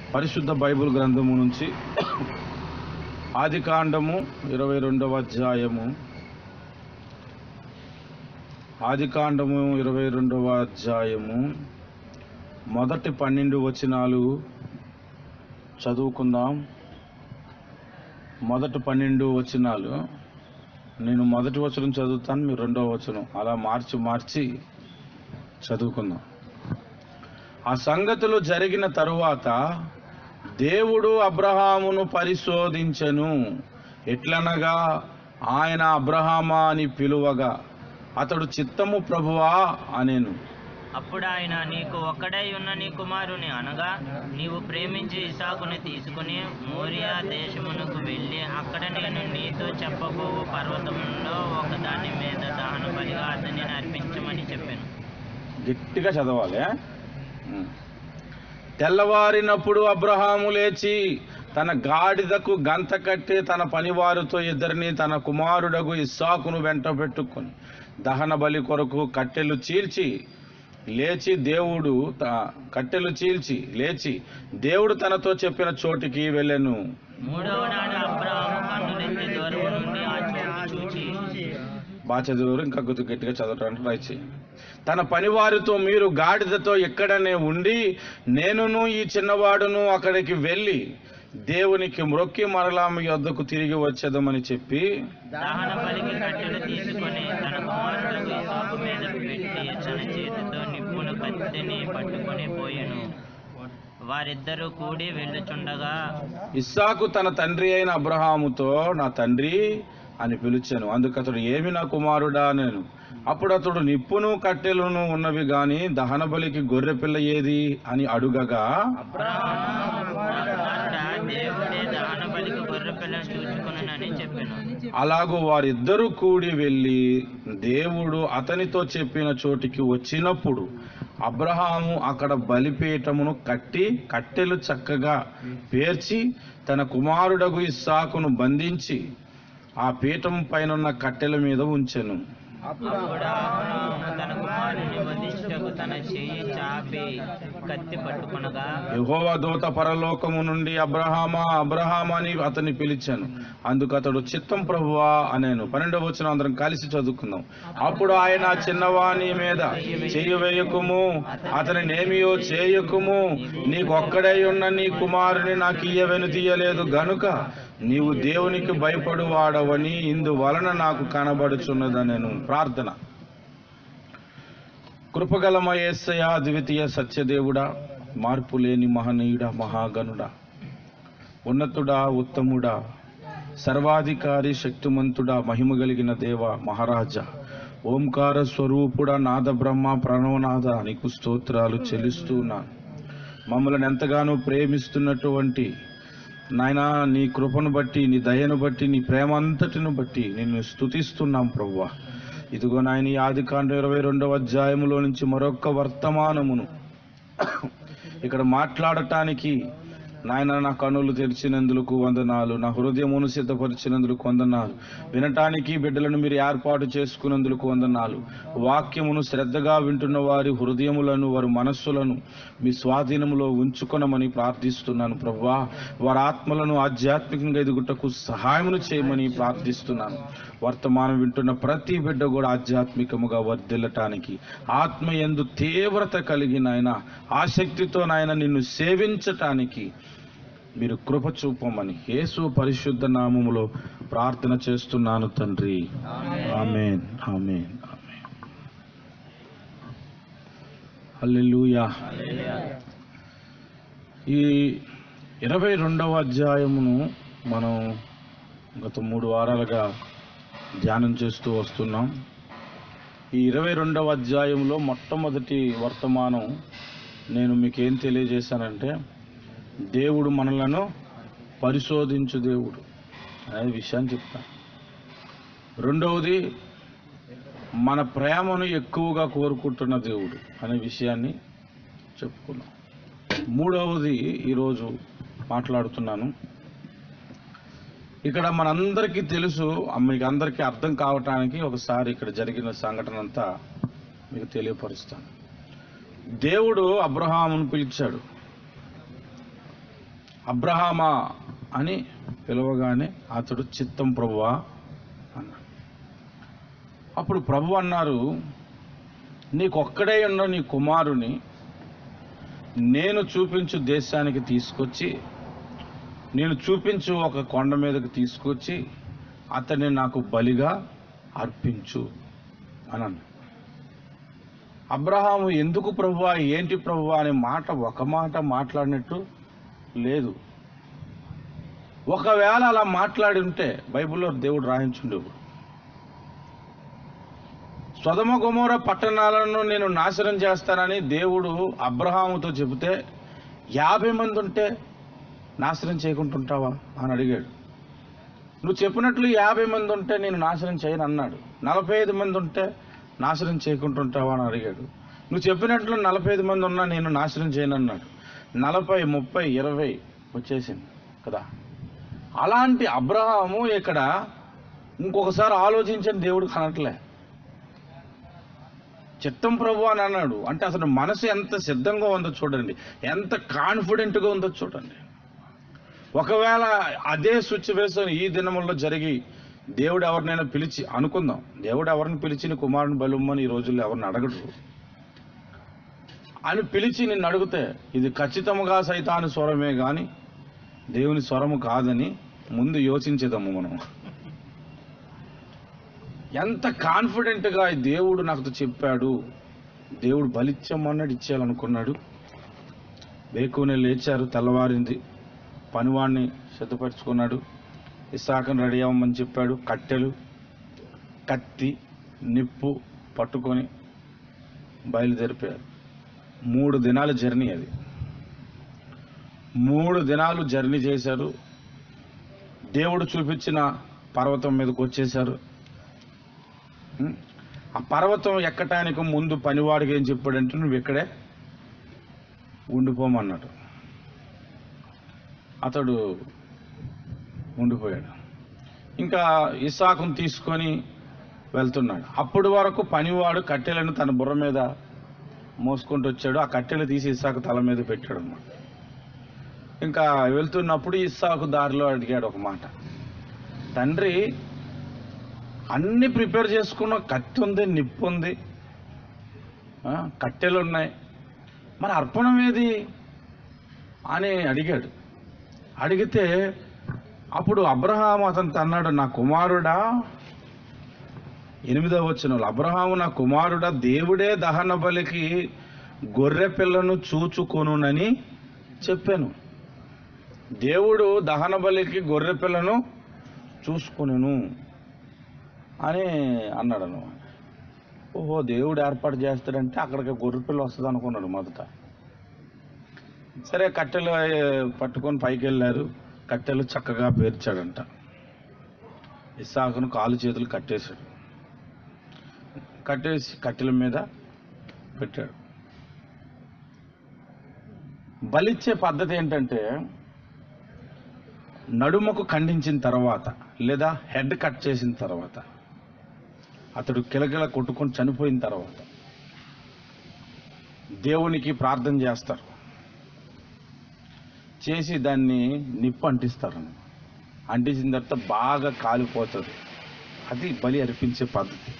పరిశుద్ధ బైబిల్ గ్రంథము నుంచి ఆది కాండము ఇరవై రెండవ అధ్యాయము ఆది కాండము ఇరవై రెండవ అధ్యాయము మొదటి పన్నెండు వచనాలు చదువుకుందాం మొదటి పన్నెండు వచనాలు నేను మొదటి వచనం చదువుతాను మీరు రెండవ వచనం అలా మార్చి మార్చి చదువుకుందాం ఆ సంగతులు జరిగిన తరువాత దేవుడు అబ్రహామును పరిశోధించెను ఎట్లనగా ఆయన అబ్రహామా అని పిలువగా అతడు చిత్తము ప్రభువా అనేను అప్పుడు ఆయన నీకు ఒక్కడై ఉన్న నీ కుమారుని అనగా నీవు ప్రేమించి ఇసాకుని తీసుకుని మోరియా దేశమునకు వెళ్ళి అక్కడ నేను నీతో చెప్పబోవు పర్వతములో ఒక దాని మీద దహన బలిగా అతన్ని అర్పించమని చెప్పాను గట్టిగా చదవాలి ఉం. తెల్లవారినప్పుడు అబ్రహాము లేచి తన గాడిదకు గంత కట్టి తన పనివారితో ఇద్దరిని తన కుమారుడగు ఇస్సాకును వెంట పెట్టుకొని దహన బలి కొరకు కట్టెలు చీల్చి లేచి దేవుడు త- కట్టెలు చీల్చి లేచి దేవుడు తనతో చెప్పిన చోటికి వెళ్ళెను మూడవ నాడు అబ్రహాము కన్నులెత్తి దూరం నుండి ఆ చోటు చూచి బాగా చదివారు ఇంకా కొద్దిగా గట్టిగా చదవడానికి ట్రై చేయండి తన పనివారితో మీరు గాడిదతో ఎక్కడనే ఉండి నేనును ఈ చిన్నవాడును అక్కడికి వెళ్ళి దేవునికి మ్రొక్కి మరలా మీ వద్దకు తిరిగి వచ్చేదమని చెప్పి దహన బలికి కట్టెలు తీసుకొని తన కుమారులకు ఇసాకు మీద పెట్టి తన చేతితో నిప్పును కత్తెని పట్టుకొని పోయెను వారిద్దరూ కూడి వెళ్ళుచుండగా ఇస్సాకు తన తండ్రి అయిన అబ్రహాముతో నా తండ్రి అని పిలిచాను అందుకు అతడు ఏమి నా కుమారుడా నేను అప్పుడు అతడు నిప్పును కట్టెలను ఉన్నవి గాని దహన బలికి గొర్రె పిల్ల ఏది అని అడుగగా కుమారుడా దేవుడే దహన బలికి గొర్రె పిల్లను చూచుకునని చెప్పాను అలాగూ వారిద్దరూ కూడి వెళ్ళి దేవుడు అతనితో చెప్పిన చోటికి వచ్చినప్పుడు అబ్రహాము అక్కడ బలిపీఠమును కట్టి కట్టెలు చక్కగా పేర్చి తన కుమారుడగు ఇస్సాకును బంధించి ఆ పీఠం పైనున్న కట్టెల మీద ఉంచెను అప్పుడు అబ్రహాము తన కుమారుని వధించుటకు తన చెయ్యి చాపి కత్తి పట్టుకొనగా యెహోవా దూత పరలోకము నుండి అబ్రహామా అబ్రహామా అని అతన్ని పిలిచాను అందుకు అతడు చిత్తం ప్రభువా అనేను పన్నెండవ వచ్చిన అందరం కలిసి చదువుకుందాం అప్పుడు ఆయన ఆ చిన్నవాని మీద చెయ్యి వేయకుము అతని నేమియో చేయకుము నీకు ఒక్కడై ఉన్న నీ కుమారుని నాకు ఇయ్యవెను తీయలేదు గనుక నీవు దేవునికి భయపడు వాడవని ఇందువలన నాకు కనబడుచున్నదనెను ప్రార్థన కృపగలమ యేసయ్య ద్వితీయ సత్యదేవుడా మార్పు లేని మహనీయుడా మహాగణుడా ఉన్నతుడా ఉత్తముడా సర్వాధికారి శక్తిమంతుడా మహిమ కలిగిన దేవ మహారాజా ఓంకార స్వరూపుడా నాద బ్రహ్మ ప్రణవనాథ నీకు స్తోత్రాలు చెల్లిస్తున్నాను మమ్మల్ని ఎంతగానో ప్రేమిస్తున్నటువంటి నాయనా నీ కృపను బట్టి నీ దయను బట్టి నీ ప్రేమ అంతటిని బట్టి నిన్ను స్తుతిస్తున్నాం ప్రవ్వా ఇదిగో నాయన ఈ ఆది కాండ ఇరవై రెండవ అధ్యాయములో నుంచి మరొక్క వర్తమానమును ఇక్కడ మాట్లాడటానికి నాయన నా కనులు తెరిచినందులకు వందనాలు నా హృదయమును సిద్ధపరిచినందుకు వందనాలు వినటానికి బిడ్డలను మీరు ఏర్పాటు చేసుకున్నందుకు వందనాలు వాక్యమును శ్రద్ధగా వింటున్న వారి హృదయములను వారి మనస్సులను మీ స్వాధీనములో ఉంచుకొనమని ప్రార్థిస్తున్నాను ప్రవ్వా వారి ఆత్మలను ఆధ్యాత్మికంగా ఎదుగుటకు సహాయమును చేయమని ప్రార్థిస్తున్నాను వర్తమానం వింటున్న ప్రతి బిడ్డ కూడా ఆధ్యాత్మికముగా వర్ధిల్లటానికి ఆత్మ ఎందు తీవ్రత కలిగిన ఆయన ఆసక్తితో నాయన నిన్ను సేవించటానికి మీరు కృప చూపమని యేసు పరిశుద్ధ నామములో ప్రార్థన చేస్తున్నాను తండ్రి ఆమేన్ ఆమేన్ ఆమేన్ హల్లెలూయా ఈ ఇరవై రెండవ అధ్యాయమును మనం గత మూడు వారాలుగా ధ్యానం చేస్తూ వస్తున్నాం ఈ ఇరవై రెండవ అధ్యాయంలో మొట్టమొదటి వర్తమానం నేను మీకు ఏం తెలియజేశానంటే దేవుడు మనలను పరిశోధించు దేవుడు అనే విషయాన్ని చెప్తాను రెండవది మన ప్రేమను ఎక్కువగా కోరుకుంటున్న దేవుడు అనే విషయాన్ని చెప్పుకున్నాం మూడవది ఈరోజు మాట్లాడుతున్నాను ఇక్కడ మనందరికీ తెలుసు మీకు అందరికీ అర్థం కావటానికి ఒకసారి ఇక్కడ జరిగిన సంఘటన అంతా మీకు తెలియపరుస్తాను దేవుడు అబ్రహామును పిలిచాడు అబ్రహామా అని పిలవగానే అతడు చిత్తం ప్రభువా అన్నాడు అప్పుడు ప్రభు అన్నారు నీకొక్కడే ఉన్న నీ కుమారుని నేను చూపించు దేశానికి తీసుకొచ్చి నేను చూపించు ఒక కొండ మీదకి తీసుకొచ్చి అతన్ని నాకు బలిగా అర్పించు అని అన్నాడు అబ్రహాము ఎందుకు ప్రభువా ఏంటి ప్రభువా అనే మాట ఒక మాట మాట్లాడినట్టు లేదు ఒకవేళ అలా మాట్లాడి ఉంటే బైబిల్లో దేవుడు రాయించుండేవాడు స్వదమ గుమోర పట్టణాలను నేను నాశనం చేస్తానని దేవుడు అబ్రహాముతో చెబితే యాభై మంది ఉంటే నాశనం చేయకుండా ఉంటావా అని అడిగాడు నువ్వు చెప్పినట్లు యాభై మంది ఉంటే నేను నాశనం చేయను అన్నాడు నలభై ఐదు మంది ఉంటే నాశనం చేయకుండా ఉంటావా అని అడిగాడు నువ్వు చెప్పినట్లు నలభై ఐదు మంది ఉన్నా నేను నాశనం చేయను అన్నాడు నలభై ముప్పై ఇరవై వచ్చేసింది కదా అలాంటి అబ్రహాము ఇక్కడ ఇంకొకసారి ఆలోచించిన దేవుడు కనట్లే చిత్తం ప్రభు అని అన్నాడు అంటే అసలు మనసు ఎంత సిద్ధంగా ఉందో చూడండి ఎంత కాన్ఫిడెంట్గా ఉందో చూడండి ఒకవేళ అదే సిచ్యువేషన్ ఈ దినముల్లో జరిగి దేవుడు ఎవరినైనా పిలిచి అనుకుందాం దేవుడు ఎవరిని పిలిచి నీ కుమారుని బలుమ్మని ఈ రోజుల్లో ఎవరిని అడగడు అని పిలిచి నిన్ను అడిగితే ఇది ఖచ్చితంగా సైతాను స్వరమే కానీ దేవుని స్వరము కాదని ముందు యోచించేదమ్ము మనం ఎంత కాన్ఫిడెంట్గా ఈ దేవుడు నాకు చెప్పాడు దేవుడు బలిచ్చమన్నాడు ఇచ్చేయాలనుకున్నాడు వేకునే లేచారు తెల్లవారింది పనివాడిని సిద్ధపరచుకున్నాడు ఇసాకను రెడీ అవ్వమని చెప్పాడు కట్టెలు కత్తి నిప్పు పట్టుకొని బయలుదేరిపోయారు మూడు దినాల జర్నీ అది మూడు దినాలు జర్నీ చేశారు దేవుడు చూపించిన పర్వతం మీదకి వచ్చేశారు ఉం? ఆ పర్వతం ఎక్కటానికి ముందు పనివాడికి ఏం చెప్పాడంటే నువ్వు ఇక్కడే ఉండిపోమన్నాడు అతడు ఉండిపోయాడు ఇంకా ఇసాకును తీసుకొని వెళ్తున్నాడు అప్పటి వరకు పనివాడు కట్టెలను తన బుర్ర మీద మోసుకుంటూ వచ్చాడు ఆ కట్టెలు తీసి ఇస్సాకు తల మీద పెట్టాడు అన్నమాట ఇంకా వెళ్తున్నప్పుడు ఇస్సాకు దారిలో అడిగాడు ఒక మాట తండ్రి అన్ని ప్రిపేర్ చేసుకున్న కత్తి ఉంది నిప్పు ఉంది ఆ, కట్టెలు ఉన్నాయి మరి అర్పణం ఏది అని అడిగాడు అడిగితే అప్పుడు అబ్రహాం అతను అన్నాడు నా కుమారుడా ఎనిమిదవ వచ్చిన అబ్రహాము నా కుమారుడా దేవుడే దహన బలికి గొర్రె పిల్లను చూచుకొనునని చెప్పాను దేవుడు దహన బలికి గొర్రె పిల్లను చూసుకొనును అని అన్నాడు అన్నమాట ఓహో దేవుడు ఏర్పాటు చేస్తాడంటే అక్కడికి గొర్రె పిల్ల వస్తుంది అనుకున్నాడు మొదట సరే కట్టెలు ఏ, పట్టుకొని పైకి వెళ్ళారు కట్టెలు చక్కగా పేర్చాడంట ఇస్సాకును కాలు చేతులు కట్టేశాడు కట్టేసి కట్టెల మీద పెట్టాడు బలిచ్చే పద్ధతి ఏంటంటే నడుమకు ఖండించిన తర్వాత లేదా హెడ్ కట్ చేసిన తర్వాత అతడు కిలకిల కొట్టుకొని చనిపోయిన తర్వాత దేవునికి ప్రార్థన చేస్తారు చేసి దాన్ని నిప్పు అంటిస్తారు అంటించిన తర్వాత బాగా కాలిపోతుంది అది బలి అర్పించే పద్ధతి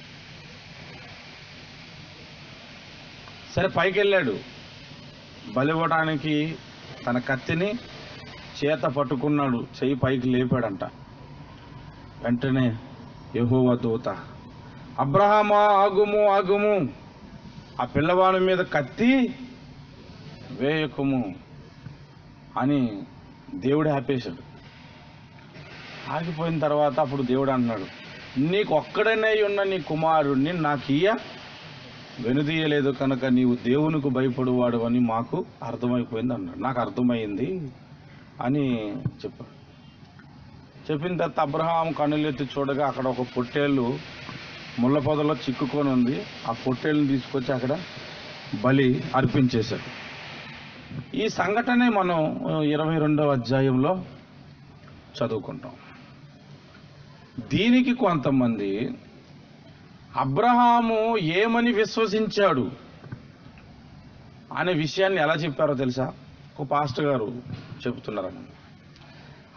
సరే పైకి వెళ్ళాడు బలి ఇవ్వడానికి తన కత్తిని చేత పట్టుకున్నాడు చెయ్యి పైకి లేపాడంట వెంటనే యెహోవా దూత అబ్రహామా ఆగుము ఆగుము ఆ పిల్లవాడి మీద కత్తి వేయకుము అని దేవుడు ఆపేశాడు ఆగిపోయిన తర్వాత అప్పుడు దేవుడు అన్నాడు నీకు ఒక్కడనే ఉన్న నీ కుమారుణ్ణి నాకు ఇయ్య వెనుదీయలేదు కనుక నీవు దేవునికి భయపడువాడు అని మాకు అర్థమైపోయింది అన్నాడు నాకు అర్థమైంది అని చెప్పాడు చెప్పిన తర్వాత అబ్రహాం కన్నులెత్తి చూడగా అక్కడ ఒక పొట్టేళ్ళు ముళ్ళ పొదలో చిక్కుకొని ఉంది ఆ పొట్టేళ్ళని తీసుకొచ్చి అక్కడ బలి అర్పించేశాడు ఈ సంఘటనే మనం ఇరవై రెండవ అధ్యాయంలో చదువుకుంటాం దీనికి కొంతమంది అబ్రహాము ఏమని విశ్వసించాడు అనే విషయాన్ని ఎలా చెప్పారో తెలుసా ఒక పాస్టర్ గారు చెబుతున్నారన్న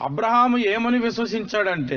అబ్రహాము ఏమని విశ్వసించాడంటే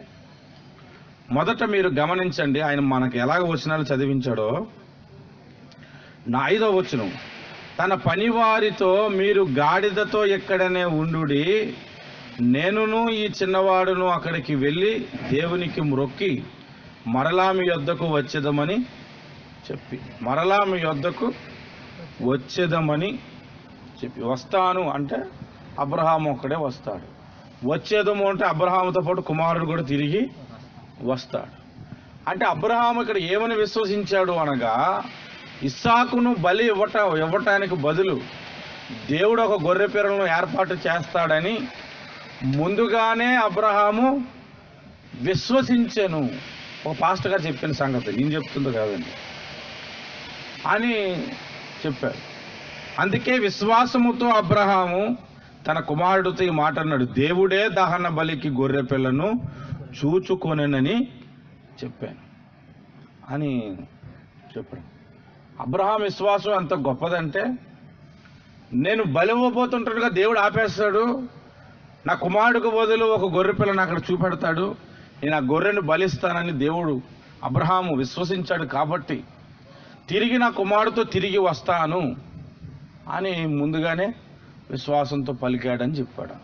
మొదట మీరు గమనించండి ఆయన మనకు ఎలాగ వచనాలు చదివించాడో నా ఐదో వచనం తన పనివారితో మీరు గాడిదతో ఎక్కడనే ఉండుడి నేనును ఈ చిన్నవాడును అక్కడికి వెళ్ళి దేవునికి మ్రొక్కి మరలా మీ యొద్దకు వచ్చేదమని చెప్పి మరలా మీ యొద్దకు వచ్చేదమని చెప్పి వస్తాను అంటే అబ్రహాం ఒక్కడే వస్తాడు వచ్చేదము అంటే అబ్రహాముతో పాటు కుమారుడు కూడా తిరిగి వస్తాడు అంటే అబ్రహాం ఇక్కడ ఏమని విశ్వసించాడు అనగా ఇస్సాకును బలి ఇవ్వట ఇవ్వటానికి బదులు దేవుడు ఒక గొర్రె పిల్లలను ఏర్పాటు చేస్తాడని ముందుగానే అబ్రహాము విశ్వసించెను ఒక పాస్టర్ గారు చెప్పిన సంగతి నేను చెప్తుందో కాదండి అని చెప్పారు అందుకే విశ్వాసముతో అబ్రహాము తన కుమారుడితో ఈ మాట అన్నాడు దేవుడే దహన బలికి గొర్రె పిల్లను చూచుకొనని చెప్పాను అని చెప్పాడు అబ్రహాం విశ్వాసం ఎంత గొప్పదంటే నేను బలి ఇవ్వబోతుంటాడుగా దేవుడు ఆపేస్తాడు నా కుమారుడికి బదులు ఒక గొర్రె పిల్లను అక్కడ చూపెడతాడు నేను ఆ గొర్రెను బలిస్తానని దేవుడు అబ్రహాము విశ్వసించాడు కాబట్టి తిరిగి నా కుమారుడితో తిరిగి వస్తాను అని ముందుగానే విశ్వాసంతో పలికాడని చెప్పాడు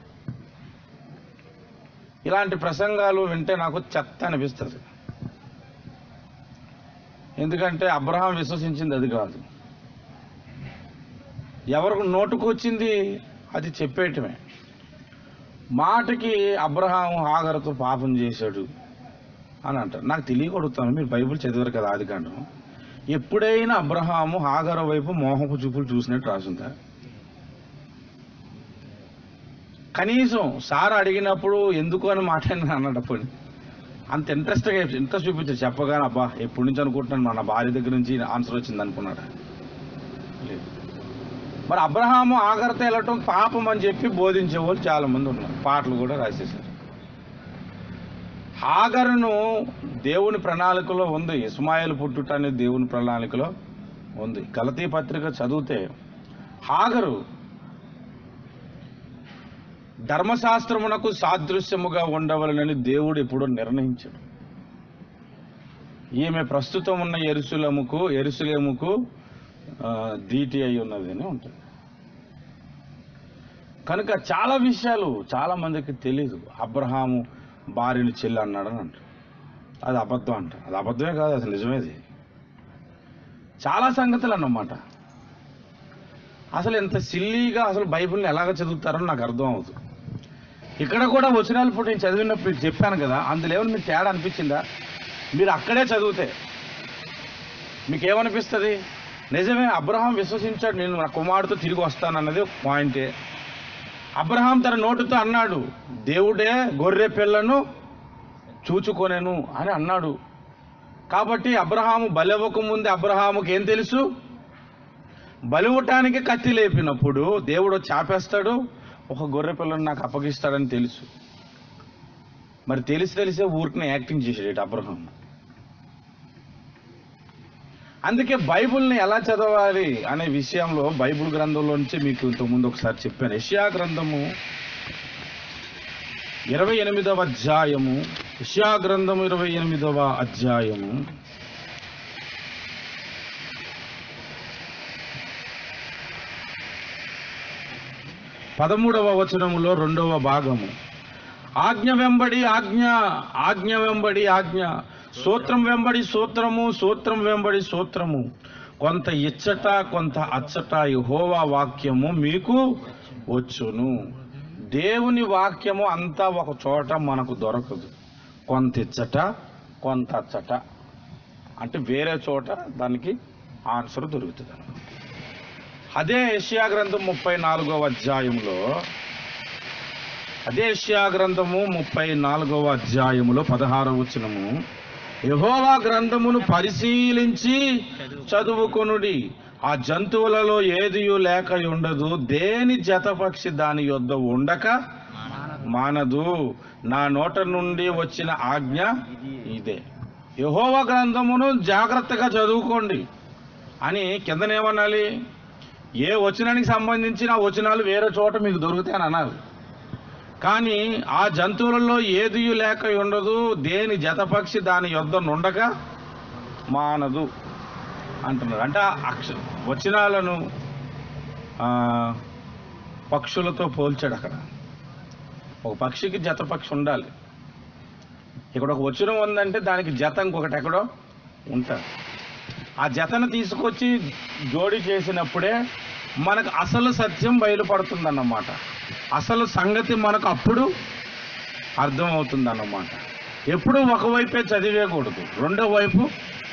ఇలాంటి ప్రసంగాలు వింటే నాకు చెత్త అనిపిస్తుంది ఎందుకంటే అబ్రహాం విశ్వసించింది అది కాదు ఎవరికి నోటుకు వచ్చింది అది చెప్పేయటమే మాటకి అబ్రహాం హాగరతో పాపం చేశాడు అని అంటారు నాకు తెలియకొడుతాను మీరు బైబిల్ చదివారు కదా ఆది కాండం ఎప్పుడైనా అబ్రహాము హాగర వైపు మోహపు చూపులు చూసినట్టు రాసుందా కనీసం సార్ అడిగినప్పుడు ఎందుకు అని మాట్లాడిన అన్నాడు అప్పుడు అంత ఇంట్రెస్ట్గా ఇంట్రెస్ట్ చూపించాడు చెప్పగానే అబ్బా ఎప్పటి నుంచి అనుకుంటున్నాను మన భార్య దగ్గర నుంచి ఆన్సర్ వచ్చింది అనుకున్నాడా లేదు మరి అబ్రహాము ఆగరత వెళ్ళటం పాపం అని చెప్పి బోధించే వాళ్ళు చాలా మంది ఉన్నారు పాటలు కూడా రాసేసారు హాగరును దేవుని ప్రణాళికలో ఉంది ఇస్మాయిల్ పుట్టుట అనేది దేవుని ప్రణాళికలో ఉంది గలతీ పత్రిక చదివితే హాగరు ధర్మశాస్త్రమునకు సాదృశ్యముగా ఉండవలనని దేవుడు ఎప్పుడో నిర్ణయించాడు ఈమె ప్రస్తుతం ఉన్న ఎరుసలేముకు ఎరుసలేముకు ఆ, దీటి అయి ఉన్నది అని ఉంటుంది కనుక చాలా విషయాలు చాలా మందికి తెలియదు అబ్రహాము భార్యను చెల్లి అన్నాడని అంటారు అది అబద్ధం అంట అది అబద్ధమే కాదు అసలు నిజమేది చాలా సంగతులు అన్నమాట అసలు ఎంత సిల్లీగా అసలు బైబిల్ని ఎలాగ చదువుతారో నాకు అర్థం అవుతుంది ఇక్కడ కూడా వచనాలు ఇప్పుడు నేను చదివినప్పుడు మీకు చెప్పాను కదా అందులో ఏమైనా మీకు తేడా అనిపించిందా మీరు అక్కడే చదివితే మీకు ఏమనిపిస్తుంది నిజమే అబ్రహాం విశ్వసించాడు నేను నా కుమారుడితో తిరిగి వస్తానన్నది ఒక పాయింటే అబ్రహాం తన నోటితో అన్నాడు దేవుడే గొర్రె పిల్లను చూచుకొనేను అని అన్నాడు కాబట్టి అబ్రహాము బలివ్వక ముందే అబ్రహాముకి ఏం తెలుసు బలివ్వటానికి కత్తి లేపినప్పుడు దేవుడు చాపేస్తాడు ఒక గొర్రె పిల్లను నాకు అప్పగిస్తాడని తెలుసు మరి తెలిసి తెలిసే ఊరికనే యాక్టింగ్ చేసాడు అబ్రహాం అందుకే బైబిల్ని ఎలా చదవాలి అనే విషయంలో బైబిల్ గ్రంథంలో నుంచి మీకు ఇంతకుముందు ఒకసారి చెప్పాను యెషయా గ్రంథము ఇరవై ఎనిమిదవ అధ్యాయము యెషయా గ్రంథము ఇరవై ఎనిమిదవ అధ్యాయము పదమూడవ వచనములో రెండవ భాగము ఆజ్ఞ వెంబడి ఆజ్ఞ ఆజ్ఞ వెంబడి ఆజ్ఞ సూత్రం వెంబడి సూత్రము సూత్రం వెంబడి సూత్రము కొంత ఇచ్చట కొంత అచ్చట యెహోవా వాక్యము మీకు వచ్చును దేవుని వాక్యము అంతా ఒక చోట మనకు దొరకదు కొంత ఇచ్చట కొంత అచ్చట అంటే వేరే చోట దానికి ఆన్సర్ దొరుకుతుంది అదే ఏషియా గ్రంథం ముప్పై నాలుగవ అధ్యాయంలో అదే ఏషియా గ్రంథము ముప్పై నాలుగవ అధ్యాయములో పదహారవ వచనము యెహోవా గ్రంథమును పరిశీలించి చదువుకొనుడి ఆ జంతువులలో ఏదియు లేక ఉండదు దేని జతపక్షి దాని యొద్ద ఉండక మానదు నా నోట నుండి వచ్చిన ఆజ్ఞ ఇదే యెహోవా గ్రంథమును జాగ్రత్తగా చదువుకోండి అని కిందనేమనాలి ఏ వచనానికి సంబంధించిన వచనాలు వేరే చోట మీకు దొరుకుతాయి అని అనాలి కానీ ఆ జంతువులలో ఏది లేక ఉండదు దేని జతపక్షి దాని యొద్ద నుండక మానదు అంటున్నారు అంటే ఆ అక్ష వచనాలను ఆ, పక్షులతో పోల్చాడు అక్కడ ఒక పక్షికి జత పక్షి ఉండాలి ఇక్కడ ఒక వచనం ఉందంటే దానికి జత ఇంకొకటి ఎక్కడో ఉంటుంది ఆ జతను తీసుకొచ్చి జోడి చేసినప్పుడే మనకు అసలు సత్యం బయలుపడుతుందన్నమాట అసలు సంగతి మనకు అప్పుడు అర్థమవుతుందన్నమాట ఎప్పుడు ఒకవైపే చదివేయకూడదు రెండో వైపు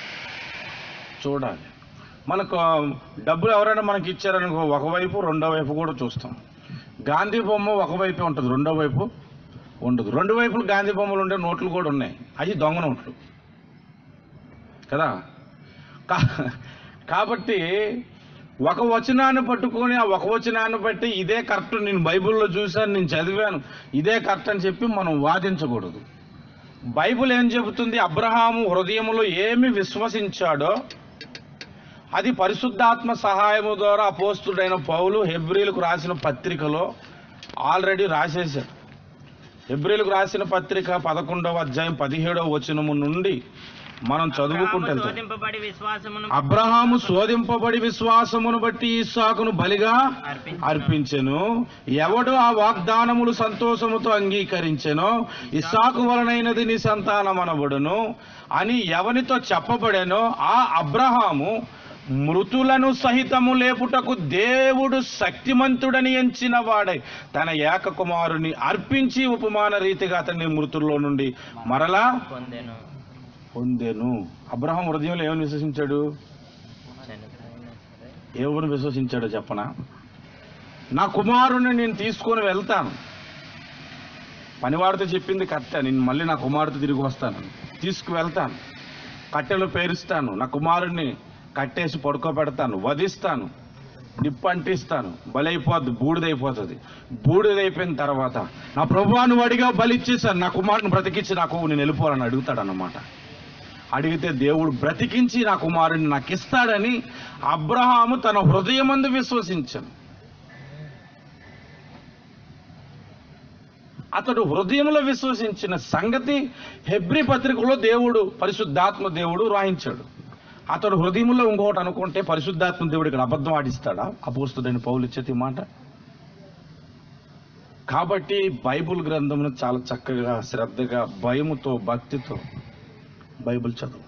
చూడాలి మనకు ఆ, డబ్బులు ఎవరైనా మనకి ఇచ్చారనుకో ఒకవైపు రెండో వైపు కూడా చూస్తాం గాంధీ బొమ్మ ఒకవైపే ఉంటుంది రెండో వైపు ఉండదు రెండు వైపులు గాంధీ బొమ్మలు ఉండే నోట్లు కూడా ఉన్నాయి అవి దొంగ నోట్లు కదా కా- కాబట్టి ఒక వచనాన్ని పట్టుకొని ఆ ఒక వచనాన్ని బట్టి ఇదే కరెక్ట్ నేను బైబిల్లో చూశాను నేను చదివాను ఇదే కరెక్ట్ అని చెప్పి మనం వాదించకూడదు బైబిల్ ఏం చెబుతుంది అబ్రహాము హృదయములో ఏమి విశ్వసించాడో అది పరిశుద్ధాత్మ సహాయము ద్వారా అపోస్తుడైన పౌలు హెబ్రిలకు రాసిన పత్రికలో ఆల్రెడీ రాసేశారు హెబ్రిలకు రాసిన పత్రిక పదకొండవ అధ్యాయం పదిహేడవ వచనము నుండి మనం చదువుకుంటూ అబ్రహాము వెళ్తాం శోధింపబడి విశ్వాసమును అబ్రహాము శోధింపబడి విశ్వాసమును బట్టి ఇస్సాకును బలిగా అర్పించెను. అర్పించెను ఎవడు ఆ వాగ్దానములు సంతోషముతో అంగీకరించెనో ఇస్సాకు వలనైనది నీ సంతానమనబడును అని ఎవనితో చెప్పబడెనో ఆ అబ్రహాము మృతులను సహితము లేపుటకు దేవుడు శక్తిమంతుడని ఎంచిన వాడై తన ఏక కుమారుని అర్పించి ఉపమాన రీతిగా అతన్ని మృతుల్లో నుండి మరలా పొందెను పొందెను అబ్రహాం హృదయంలో ఏమని విశ్వసించాడు చనిపోయినా సరే ఎవరు విశ్వసించాడో చెప్పనా నా కుమారుని నేను తీసుకొని వెళ్తాను పనివాడితో చెప్పింది కరెక్టే నేను మళ్ళీ నా కుమారుడితో తిరిగి వస్తాను తీసుకువెళ్తాను కట్టెలు పేరుస్తాను నా కుమారుడిని కట్టేసి పడుకోబెడతాను వధిస్తాను నిప్పు అంటిస్తాను బలైపోద్ది బూడిదైపోతుంది బూడిదైపోయిన తర్వాత నా ప్రభువాను వాడిగా బలిచ్చేసాను నా కుమారుని బ్రతికించి నాకు నేను వెళ్ళిపోవాలని అడుగుతాడు అన్నమాట అడిగితే దేవుడు బ్రతికించి నా కుమారుడిని నాకు ఇస్తాడని అబ్రహాము తన హృదయమందు విశ్వసించాను అతడు హృదయంలో విశ్వసించిన సంగతి హెబ్రి పత్రికలో దేవుడు పరిశుద్ధాత్మ దేవుడు రాయించాడు అతడు హృదయంలో ఇంకొకటి అనుకుంటే పరిశుద్ధాత్మ దేవుడు ఇక్కడ అబద్ధం ఆడిస్తాడా అపోస్తుడని పౌలు ఇచ్చేది ఈ మాట కాబట్టి బైబుల్ గ్రంథమును చాలా చక్కగా శ్రద్ధగా భయముతో భక్తితో బైబిల్ చదువు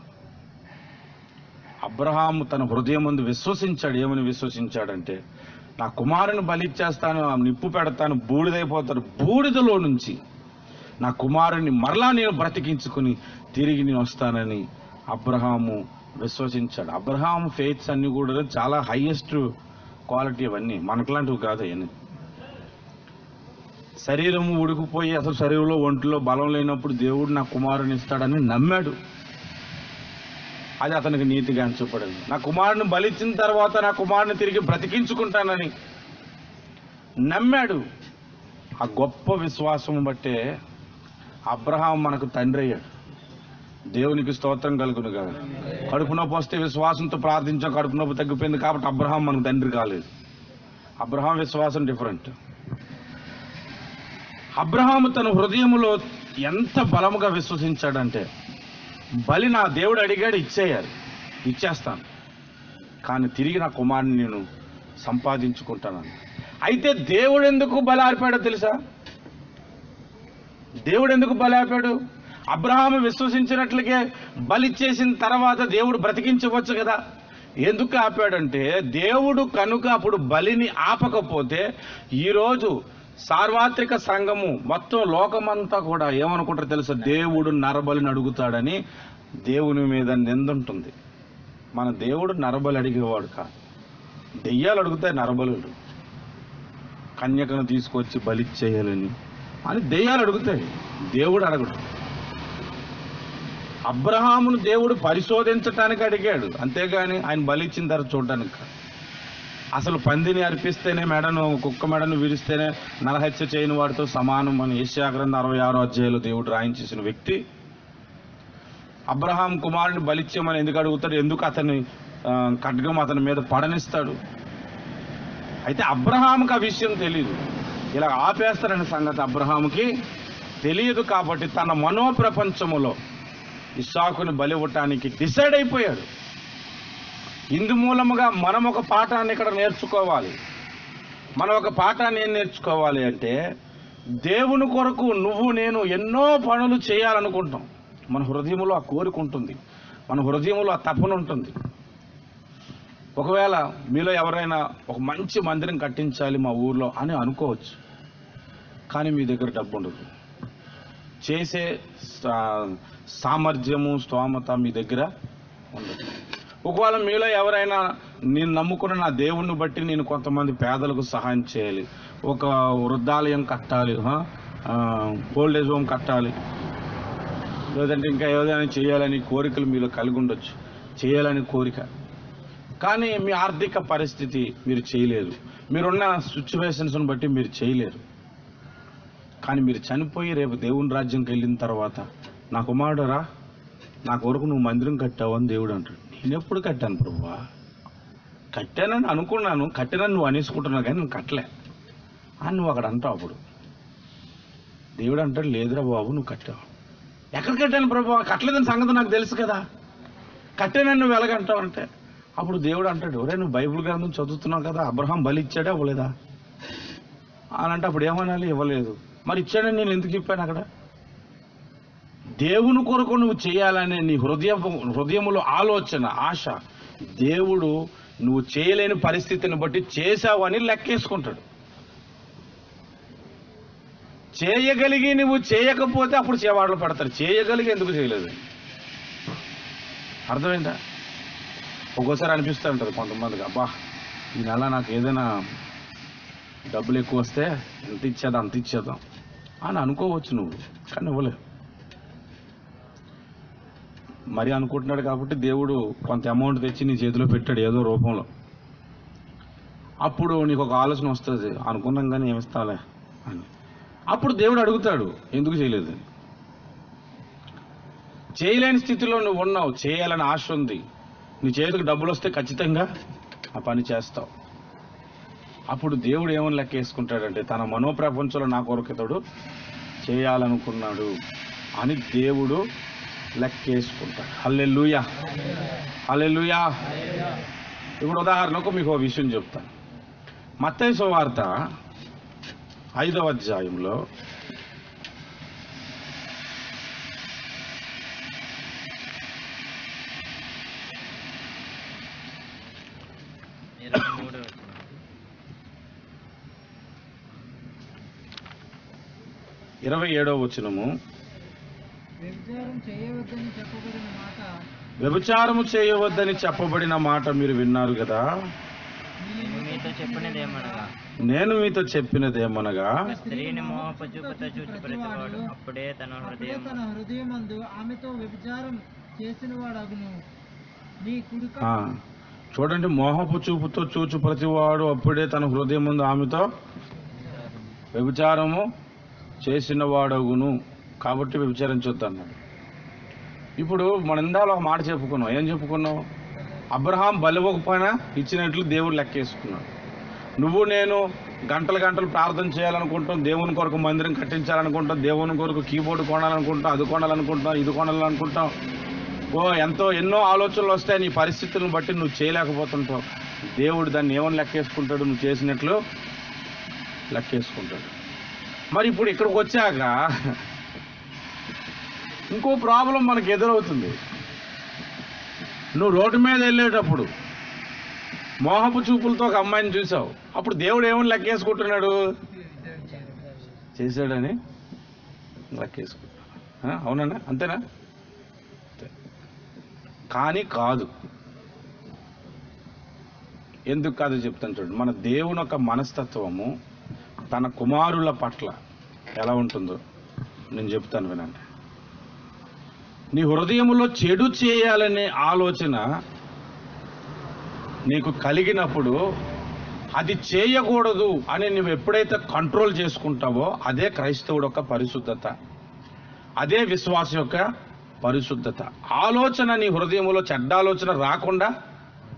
అబ్రహాము తన హృదయం ముందు విశ్వసించాడు ఏమని విశ్వసించాడంటే నా కుమారుని బలిచ్చేస్తాను ఆ నిప్పు పెడతాను బూడిదైపోతాడు బూడిదలో నుంచి నా కుమారుని మరలా నేను బ్రతికించుకుని తిరిగి నేను వస్తానని అబ్రహాము విశ్వసించాడు అబ్రహాం ఫెయిత్స్ అన్ని కూడా చాలా హైయెస్ట్ క్వాలిటీ అవన్నీ మనకులాంటివి కాదు అవన్నీ శరీరం ఉడికిపోయి అసలు శరీరంలో ఒంటిలో బలం లేనప్పుడు దేవుడు నా కుమారుని ఇస్తాడని నమ్మాడు అది అతనికి నీతిగా ఎంచబడింది నా కుమారుని బలిచ్చిన తర్వాత నా కుమారుని తిరిగి బ్రతికించుకుంటానని నమ్మాడు ఆ గొప్ప విశ్వాసం బట్టే అబ్రహాం మనకు తండ్రి అయ్యాడు దేవునికి స్తోత్రం కలుగును కదా కడుపు నొప్పి వస్తే విశ్వాసంతో ప్రార్థించాం కడుపు నొప్పి తగ్గిపోయింది కాబట్టి అబ్రహాం మనకు తండ్రి కాలేదు అబ్రహాం విశ్వాసం డిఫరెంట్ అబ్రహాము తన హృదయములో ఎంత బలముగా విశ్వసించాడంటే బలి నా దేవుడు అడిగాడు ఇచ్చేయాలి ఇచ్చేస్తాను కానీ తిరిగి నా కుమారుని నేను సంపాదించుకుంటానని అయితే దేవుడు ఎందుకు బలి ఆర్పాడో తెలుసా దేవుడు ఎందుకు బలి ఆపాడు అబ్రహాము విశ్వసించినట్లుగే బలిచ్చేసిన తర్వాత దేవుడు బ్రతికించవచ్చు కదా ఎందుకు ఆపాడంటే దేవుడు కనుక అప్పుడు బలిని ఆపకపోతే ఈరోజు సార్వత్రిక సంఘము మొత్తం లోకమంతా కూడా ఏమనుకుంటారో తెలుసా దేవుడు నరబలిని అడుగుతాడని దేవుని మీద నిందుంటుంది మన దేవుడు నరబలి అడిగేవాడు కాదు దెయ్యాలు అడుగుతాయి నరబలులు కన్యకను తీసుకొచ్చి బలిచ్చేయాలని అని దెయ్యాలు అడుగుతాయి దేవుడు అడగడు అబ్రహామును దేవుడు పరిశోధించటానికి అడిగాడు అంతేగాని ఆయన బలిచ్చిన తర్వాత చూడడానికి కాదు అసలు పందిని అర్పిస్తేనే మెడను కుక్క మెడను విరిస్తేనే నరహత్య చేయని వాడితో సమానం అని ఏషియాగ్రంథ అరవై ఆరో అధ్యాయంలో దేవుడు రాయించేసిన వ్యక్తి అబ్రహాం కుమారుని బలిచ్యమని ఎందుకు అడుగుతాడు ఎందుకు అతని ఆ, ఖడ్గం అతని మీద పడనిస్తాడు అయితే అబ్రహాంకి ఆ విషయం తెలియదు ఇలా ఆపేస్తారనే సంగతి అబ్రహాముకి తెలియదు కాబట్టి తన మనోప్రపంచములో ఇస్సాకుని బలివ్వటానికి డిసైడ్ అయిపోయాడు ఇందు మూలముగా మనం ఒక పాఠాన్ని ఇక్కడ నేర్చుకోవాలి మనం ఒక పాఠాన్ని ఏం నేర్చుకోవాలి అంటే దేవుని కొరకు నువ్వు నేను ఎన్నో పనులు చేయాలనుకుంటాం మన హృదయంలో ఆ కోరిక ఉంటుంది మన హృదయంలో ఆ తపన ఉంటుంది ఒకవేళ మీలో ఎవరైనా ఒక మంచి మందిరం కట్టించాలి మా ఊర్లో అని అనుకోవచ్చు కానీ మీ దగ్గర డబ్బు ఉండదు చేసే సా- సామర్థ్యము స్తోమత మీ దగ్గర ఉండదు ఒకవేళ మీలో ఎవరైనా నేను నమ్ముకున్న నా దేవుణ్ణి బట్టి నేను కొంతమంది పేదలకు సహాయం చేయాలి ఒక వృద్ధాలయం కట్టాలి ఓల్డ్ ఏజ్ హోమ్ కట్టాలి లేదంటే ఇంకా ఏదైనా చేయాలని కోరికలు మీలో కలిగి ఉండొచ్చు చేయాలని కోరిక కానీ మీ ఆర్థిక పరిస్థితి మీరు చేయలేరు మీరున్న సిచ్యువేషన్స్ని బట్టి మీరు చేయలేరు కానీ మీరు చనిపోయి రేపు దేవుని రాజ్యంకి వెళ్ళిన తర్వాత నా కుమారుడు రా నా కొరకు నువ్వు మందిరం కట్టావు అని దేవుడు అంటాడు నేను ఎప్పుడు కట్టాను ప్రభువా కట్టానని అనుకున్నాను కట్టానని నువ్వు అనేసుకుంటున్నావు కానీ నేను కట్టలే అని నువ్వు అక్కడ అంటావు అప్పుడు దేవుడు అంటాడు లేదురా బాబు నువ్వు కట్టావు ఎక్కడ కట్టాను ప్రభు కట్టలేదని సంగతి నాకు తెలుసు కదా కట్టానని నువ్వు ఎలాగంటావు అంటే అప్పుడు దేవుడు అంటాడు ఒరే నువ్వు బైబిల్ గ్రంథం చదువుతున్నావు కదా అబ్రహాం బలి ఇచ్చాడా ఇవ్వలేదా అని అంటే అప్పుడు ఏమనాలి ఇవ్వలేదు మరి ఇచ్చాడని నేను ఎందుకు చెప్పాను అక్కడ దేవుని కొరకు నువ్వు చేయాలనే నీ హృదయ హృదయములో ఆలోచన ఆశ దేవుడు నువ్వు చేయలేని పరిస్థితిని బట్టి చేశావు అని లెక్కేసుకుంటాడు చేయగలిగి నువ్వు చేయకపోతే అప్పుడు చేవాడలు పెడతారు చేయగలిగి ఎందుకు చేయలేదు అర్థమైందా ఒక్కోసారి అనిపిస్తూ ఉంటుంది కొంతమందికి అబ్బా ఈ నెల నాకు ఏదైనా డబ్బులు ఎక్కువ వస్తే ఎంత ఇచ్చేద్దాం అంత ఇచ్చేద్దాం అని అనుకోవచ్చు నువ్వు కానీ ఇవ్వలేవు మరి అనుకుంటున్నాడు కాబట్టి దేవుడు కొంత అమౌంట్ తెచ్చి నీ చేతిలో పెట్టాడు ఏదో రూపంలో అప్పుడు నీకు ఒక ఆలోచన వస్తుంది అనుకున్నాం కానీ ఏమిస్తాలే అని అప్పుడు దేవుడు అడుగుతాడు ఎందుకు చేయలేదు చేయలేని స్థితిలో నువ్వు ఉన్నావు చేయాలని ఆశ ఉంది నీ చేతికి డబ్బులు వస్తే ఖచ్చితంగా ఆ పని చేస్తావు అప్పుడు దేవుడు ఏమని లెక్క వేసుకుంటాడంటే తన మనోప్రపంచంలో నా కొరకితడు చేయాలనుకున్నాడు అని దేవుడు లెక్కేసుకుంటాడు హల్లెలూయా హల్లెలూయా ఇప్పుడు ఉదాహరణకు మీకు ఒక విషయం చెప్తాను మత్తయి వార్త ఐదవ అధ్యాయంలో ఇరవై మూడో వచనం. ఇరవై ఏడవ వచనము వ్యభిచారం చేయవద్దని చెప్పబడిన మాట వ్యభిచారము చేయవద్దని చెప్పబడిన మాట మీరు విన్నారు కదా నేను మీతో చెప్పినదేమనగా నేను మీతో చెప్పినదేమనగా స్త్రీని మోహపు చూపుతో చూచి ప్రతివాడు అప్పుడే తన అప్పుడే హృదయం తన హృదయమందు ఆమెతో వ్యభిచారం చేసిన వాడగును నీ కుడిక ఆ, చూడండి మోహపు చూపుతో చూచు ప్రతివాడు అప్పుడే తన హృదయం ముందు ఆమెతో వ్యభిచారము చేసిన వాడగును కాబట్టి వ్యభిచారించొద్దు అన్నాడు ఇప్పుడు మన ఇందాల ఒక మాట చెప్పుకున్నాం ఏం చెప్పుకున్నాం అబ్రహాం బలివ్వకపోయినా ఇచ్చినట్లు దేవుడు లెక్కేసుకున్నాడు నువ్వు నేను గంటలు గంటలు ప్రార్థన చేయాలనుకుంటాం దేవుని కొరకు మందిరం కట్టించాలనుకుంటాం దేవుని కొరకు కీబోర్డు కొనాలనుకుంటాం అది కొనాలనుకుంటాం ఇది కొనాలనుకుంటాం ఓ ఎంతో ఎన్నో ఆలోచనలు వస్తాయి నీ పరిస్థితులను బట్టి నువ్వు చేయలేకపోతుంటావు దేవుడు దాన్ని ఏమని లెక్కేసుకుంటాడు నువ్వు చేసినట్లు లెక్కేసుకుంటాడు మరి ఇప్పుడు ఇక్కడికి వచ్చాక ఇంకో ప్రాబ్లం మనకు ఎదురవుతుంది నువ్వు రోడ్డు మీద వెళ్ళేటప్పుడు మోహపు చూపులతో ఒక అమ్మాయిని చూసావు అప్పుడు దేవుడు ఏమని లెక్కేసుకుంటున్నాడు చేశాడని లెక్కేసుకుంటాడు ఆ, అవునన్నా అంతేనా అంతే. కానీ కాదు ఎందుకు కాదు చెప్తాను చూడండి మన దేవుని యొక్క మనస్తత్వము తన కుమారుల పట్ల ఎలా ఉంటుందో నేను చెప్తాను వినండి నీ హృదయములో చెడు చేయాలనే ఆలోచన నీకు కలిగినప్పుడు అది చేయకూడదు అని నువ్వు ఎప్పుడైతే కంట్రోల్ చేసుకుంటావో అదే క్రైస్తవుడు యొక్క పరిశుద్ధత అదే విశ్వాస యొక్క పరిశుద్ధత ఆలోచన నీ హృదయంలో చెడ్డ ఆలోచన రాకుండా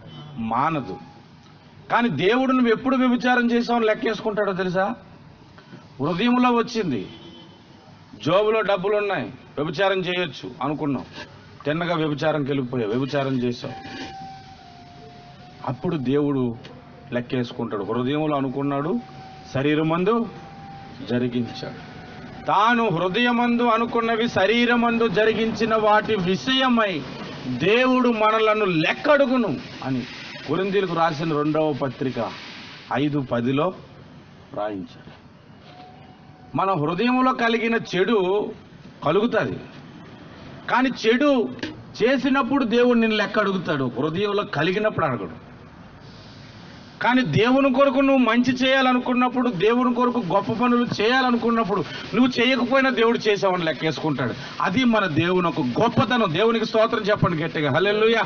మానదు కానీ దేవుడు నువ్వు ఎప్పుడు వ్యభిచారం చేసావని లెక్కేసుకుంటాడో తెలుసా హృదయంలో వచ్చింది జోబులో డబ్బులు ఉన్నాయి వ్యభిచారం చేయొచ్చు అనుకున్నాం తిన్నగా వ్యభిచారంకి వెళ్ళిపోయావు వ్యభిచారం చేసావు అప్పుడు దేవుడు లెక్కేసుకుంటాడు హృదయంలో అనుకున్నాడు శరీరమందు జరిగించాడు తాను హృదయమందు అనుకున్నవి శరీరమందు జరిగించిన వాటి విషయమై దేవుడు మనలను లెక్కడుగును అని కొరిందీలకు రాసిన రెండవ పత్రిక ఐదు పదిలో రాయించాడు మన హృదయంలో కలిగిన చెడు కలుగుతుంది కానీ చెడు చేసినప్పుడు దేవుడు నిన్ను లెక్క అడుగుతాడు హృదయంలో కలిగినప్పుడు అడగడు కానీ దేవుని కొరకు నువ్వు మంచి చేయాలనుకున్నప్పుడు దేవుని కొరకు గొప్ప పనులు చేయాలనుకున్నప్పుడు నువ్వు చేయకపోయినా దేవుడు చేసావని లెక్కేసుకుంటాడు అది మన దేవుని ఒక గొప్పతనం దేవునికి స్తోత్రం చెప్పండి గట్టిగా హల్లెలూయా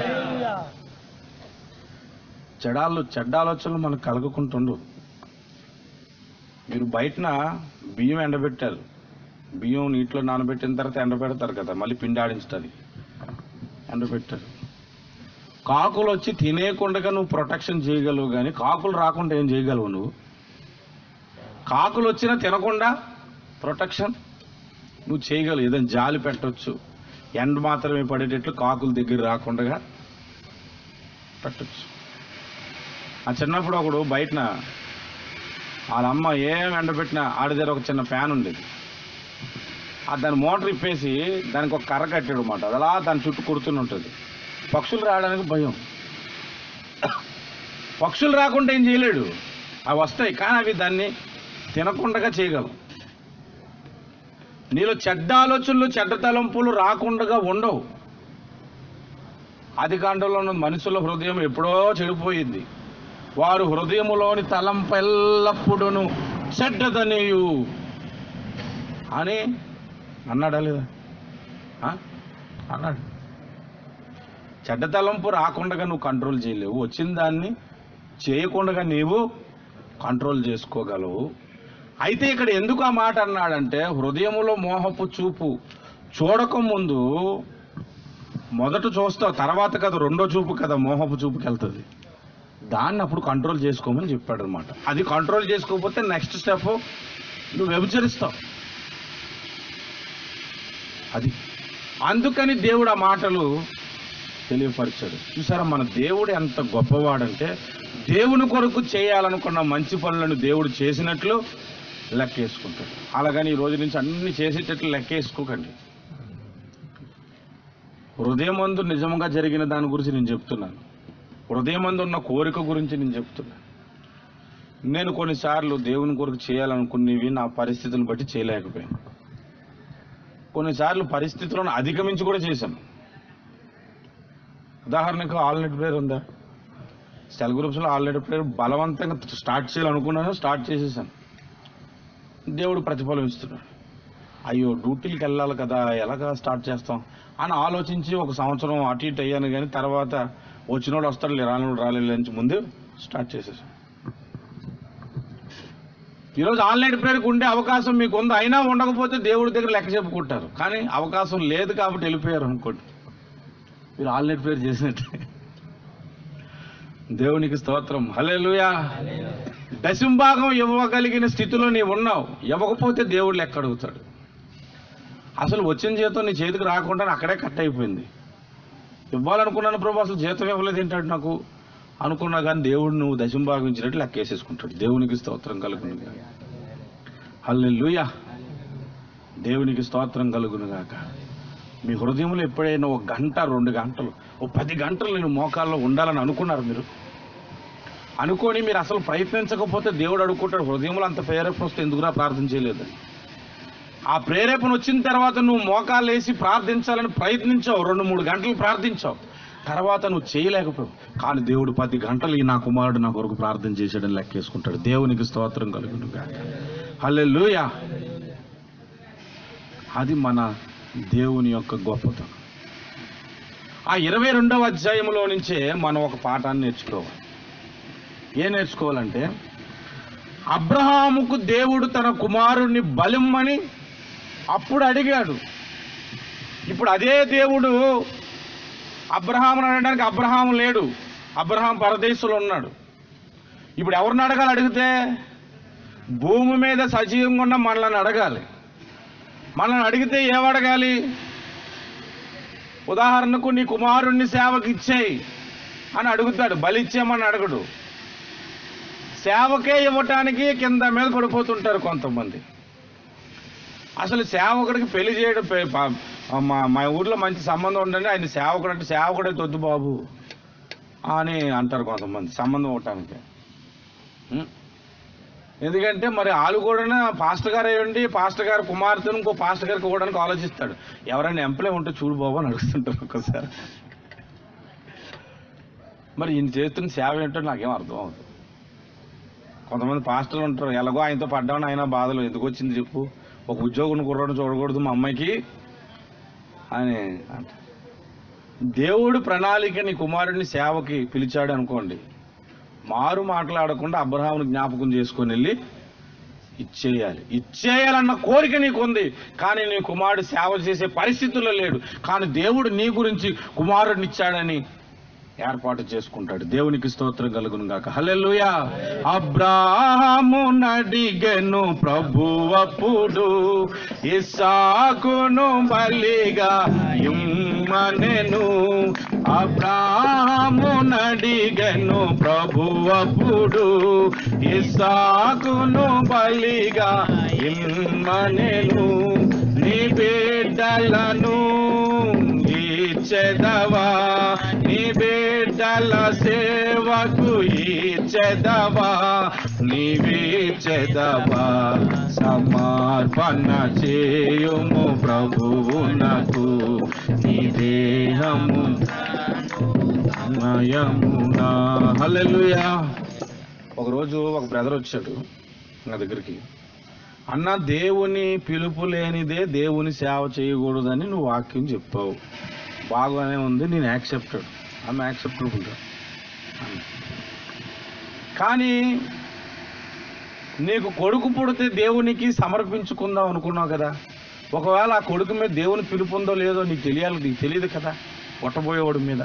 చెడాలు చెడ్డ ఆలోచనలు మనకు కలగకుంటుండు మీరు బయటన బియ్యం ఎండబెట్టారు బియ్యం నీటిలో నానబెట్టిన తర్వాత ఎండబెడతారు కదా మళ్ళీ పిండి ఆడించుతుంది ఎండబెట్టారు కాకులు వచ్చి తినేయకుండా నువ్వు ప్రొటెక్షన్ చేయగలవు కానీ కాకులు రాకుండా ఏం చేయగలవు నువ్వు కాకులు వచ్చినా తినకుండా ప్రొటెక్షన్ నువ్వు చేయగలవు ఏదైనా జాలి పెట్టొచ్చు ఎండ మాత్రమే పడేటట్లు కాకుల దగ్గర రాకుండా పెట్టొచ్చు ఆ చిన్నప్పుడు ఒకడు బయటన వాళ్ళ అమ్మ ఏం ఎండబెట్టినా ఆడి దగ్గర ఒక చిన్న ఫ్యాన్ ఉండేది ఆ దాని మోటార్ ఇప్పేసి దానికి ఒక కర్ర కట్టాడు అనమాట అది అలా దాని చుట్టూ కుడుతూనే ఉంటుంది పక్షులు రావడానికి భయం పక్షులు రాకుండా ఏం చేయలేడు అవి వస్తాయి కానీ అవి దాన్ని తినకుండా చేయగలం నీలో చెడ్డ ఆలోచనలు చెడ్డ తలంపులు రాకుండా ఉండవు ఆది కాండంలో ఉన్న మనుషుల హృదయం ఎప్పుడో చెడిపోయింది వారు హృదయములోని తలంపెల్లప్పుడును చెడ్డదనేయు అని అన్నాడా లేదా ఆ? అన్నాడు చెడ్డ తలంపు రాకుండా నువ్వు కంట్రోల్ చేయలేవు వచ్చిన దాన్ని చేయకుండా నీవు కంట్రోల్ చేసుకోగలవు అయితే ఇక్కడ ఎందుకు ఆ మాట అన్నాడంటే హృదయములో మోహపు చూపు చూడక ముందు మొదట చూస్తావు తర్వాత కదా రెండో చూపు కదా మోహపు చూపుకి వెళ్తుంది దాన్ని అప్పుడు కంట్రోల్ చేసుకోమని చెప్పాడు అనమాట అది కంట్రోల్ చేసుకోకపోతే నెక్స్ట్ స్టెప్ నువ్వు వ్యభిచరిస్తావు అది అందుకని దేవుడు ఆ మాటలు తెలియపరిచాడు చూసారా మన దేవుడు ఎంత గొప్పవాడంటే దేవుని కొరకు చేయాలనుకున్న మంచి పనులను దేవుడు చేసినట్లు లెక్కేసుకుంటాడు అలాగని ఈ రోజు నుంచి అన్ని చేసేటట్లు లెక్కేసుకోకండి హృదయమందు నిజంగా జరిగిన దాని గురించి నేను చెప్తున్నాను హృదయమందు ఉన్న కోరిక గురించి నేను చెప్తున్నాను నేను కొన్నిసార్లు దేవుని కొరకు చేయాలనుకునేవి నా పరిస్థితులను బట్టి చేయలేకపోయాను కొన్నిసార్లు పరిస్థితులను అధిగమించి కూడా చేశాను ఉదాహరణకు ఆల్నెట్ ప్లేయర్ ఉందా సెల్ గ్రూప్స్లో ఆల్రెడీ ప్లేయర్ బలవంతంగా స్టార్ట్ చేయాలనుకున్నాను స్టార్ట్ చేసేసాను దేవుడు ప్రతిఫలం ఇస్తున్నాడు అయ్యో డ్యూటీలకు వెళ్ళాలి కదా ఎలాగా స్టార్ట్ చేస్తాం అని ఆలోచించి ఒక సంవత్సరం అటు ఇటు అయ్యాను కానీ తర్వాత వచ్చినోడు వస్తాడు రానోడు రాలేదు అని ముందు స్టార్ట్ చేసేసాను ఈరోజు ఆన్లైన్ ప్రేయర్కి ఉండే అవకాశం మీకు ఉంది అయినా ఉండకపోతే దేవుడి దగ్గర లెక్క చెప్పుకుంటారు కానీ అవకాశం లేదు కాబట్టి వెళ్ళిపోయారు అనుకోండి మీరు ఆన్లైన్ ప్రేయర్ చేసినట్టు దేవునికి స్తోత్రం హల్లెలూయా దశంభాగం ఇవ్వగలిగిన స్థితిలో నీవు ఉన్నావు ఇవ్వకపోతే దేవుడు లెక్క అడుగుతాడు అసలు వచ్చిన జీతం నీ చేతికి రాకుండా అక్కడే కట్ అయిపోయింది ఇవ్వాలనుకున్నాను ప్రభు అసలు జీతం ఇవ్వలేదు ఏంటాడు నాకు అనుకున్నా కానీ దేవుడు నువ్వు దశంభాగం ఇచ్చినట్టు లెక్కేసేసుకుంటాడు దేవునికి స్తోత్రం కలుగును హల్లెలూయా దేవునికి స్తోత్రం కలుగును గాక మీ హృదయంలో ఎప్పుడైనా ఒక గంట రెండు గంటలు ఓ పది గంటలు నేను మోకాల్లో ఉండాలని అనుకున్నారు మీరు అనుకొని మీరు అసలు ప్రయత్నించకపోతే దేవుడు అడుక్కుంటాడు హృదయంలో అంత ప్రేరేపణ వస్తే ఎందుకురా ప్రార్థన చేయలేదు ఆ ప్రేరేపణ వచ్చిన తర్వాత నువ్వు మోకాలు వేసి ప్రార్థించాలని ప్రయత్నించావు రెండు మూడు గంటలు ప్రార్థించావు తర్వాత నువ్వు చేయలేకపోయావు కానీ దేవుడు పది గంటలు ఈ నా కుమారుడు నా కొరకు ప్రార్థన చేశాడని లెక్కేసుకుంటాడు దేవునికి స్తోత్రం కలుగును గాక హల్లెలూయా అది మన దేవుని యొక్క గొప్పతనం ఆ ఇరవై రెండవ అధ్యాయంలో నుంచే మనం ఒక పాఠాన్ని నేర్చుకోవాలి ఏం నేర్చుకోవాలంటే అబ్రహాముకు దేవుడు తన కుమారుణ్ణి బలిమ్మని అప్పుడు అడిగాడు ఇప్పుడు అదే దేవుడు అబ్రహాముని అనడానికి అబ్రహాము లేడు అబ్రహాం పరదేశంలో ఉన్నాడు ఇప్పుడు ఎవరిని అడగాలి అడిగితే భూమి మీద సజీవంగా ఉన్న మనల్ని అడగాలి మనల్ని అడిగితే ఏమడగాలి ఉదాహరణకు నీ కుమారుణ్ణి సేవకి ఇచ్చేయి అని అడుగుతాడు బలి ఇచ్చేయమని అడగడు సేవకే ఇవ్వటానికి కింద మీద పడిపోతుంటారు కొంతమంది అసలు సేవకుడికి పెళ్లి చేయడం పె- ప- మా మా ఊర్లో మంచి సంబంధం ఉండండి ఆయన సేవకుడు అంటే సేవకుడే తొద్దు బాబు అని అంటారు కొంతమంది సంబంధం ఇవ్వటానికి ఉం? ఎందుకంటే మరి వాళ్ళు కూడా పాస్టర్ గారు అయ్యండి పాస్టర్ గారు కుమార్తెను ఇంకో పాస్టర్ గారికి ఇవ్వడానికి ఆలోచిస్తాడు ఎవరైనా ఎంప్లాయ్ ఉంటే చూడు బాబు అని అడుగుతుంటారు ఒక్కసారి మరి ఈయన చేస్తున్న సేవ ఏంటో నాకేం అర్థం అవుతుంది కొంతమంది పాస్టర్లు ఉంటారు ఎలాగో ఆయనతో పడ్డాను ఆయన బాధలు ఎందుకు వచ్చింది చెప్పు ఒక ఉద్యోగం కుర్రాడు చూడకూడదు మా అమ్మాయికి అని అంట దేవుడు ప్రణాళిక నీ కుమారుడిని సేవకి పిలిచాడు అనుకోండి మారు మాట్లాడకుండా అబ్రహాముని జ్ఞాపకం చేసుకొని వెళ్ళి ఇచ్చేయాలి ఇచ్చేయాలన్న కోరిక నీకుంది కానీ నీ కుమారుడు సేవ చేసే పరిస్థితుల్లో లేడు కానీ దేవుడు నీ గురించి కుమారుడిని ఇచ్చాడని ఏర్పాటు చేసుకుంటాడు దేవునికి స్తోత్రం కలుగును గాక హల్లెలూయా అబ్రాహాము నడిగెను ప్రభువప్పుడు ఇస్సాకును బలిగా ఇమ్మనెను అబ్రాహాము నడిగెను ప్రభువప్పుడు ఇస్సాకును బలిగా ఇమ్మనెను నీ బిడ్డలను ఇచ్చెదవా నీ బిడ్డల సేవకు ఇచ్చెదవా నీవిచ్చెదవా సమర్పణ చేయుము ప్రభువునకు నీ దేహము నయమునా హల్లెలూయా ఒకరోజు ఒక బ్రదర్ వచ్చాడు నా దగ్గరికి అన్న దేవుని పిలుపు లేనిదే దేవుని సేవ చేయకూడదని నువ్వు వాక్యం చెప్పావు బాగానే ఉంది నేను యాక్సెప్టెడ్ ఆమె యాక్సెప్టెడ్ ఉంటా కానీ నీకు కొడుకు పుడితే దేవునికి సమర్పించుకుందాం అనుకున్నావు కదా ఒకవేళ ఆ కొడుకు మీద దేవుని పిలుపు ఉందో లేదో నీకు తెలియాలి నీకు తెలియదు కదా పుట్టబోయేవాడి మీద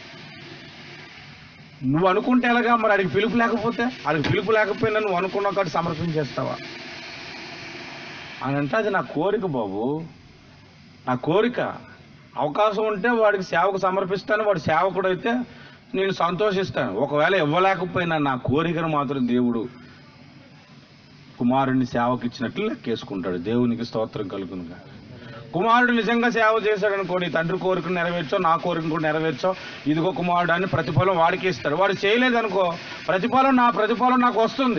నువ్వు అనుకుంటే ఎలాగా మరి ఆడికి పిలుపు లేకపోతే ఆడికి పిలుపు లేకపోయినా నువ్వు అనుకున్న కాదు సమర్పించేస్తావా అని అంటే అది నా కోరిక బాబు నా కోరిక అవకాశం ఉంటే వాడికి సేవకు సమర్పిస్తాను వాడు సేవకుడు అయితే నేను సంతోషిస్తాను ఒకవేళ ఇవ్వలేకపోయినా నా కోరికను మాత్రం దేవుడు కుమారుడిని సేవకి ఇచ్చినట్లు లెక్కేసుకుంటాడు దేవునికి స్తోత్రం కలుగునుగా కుమారుడు నిజంగా సేవ చేశాడు అనుకో నీ తండ్రి కోరికను నెరవేర్చో నా కోరికను కూడా నెరవేర్చో ఇదిగో కుమారుడు అని ప్రతిఫలం వాడికి ఇస్తాడు వాడు చేయలేదనుకో ప్రతిఫలం నా ప్రతిఫలం నాకు వస్తుంది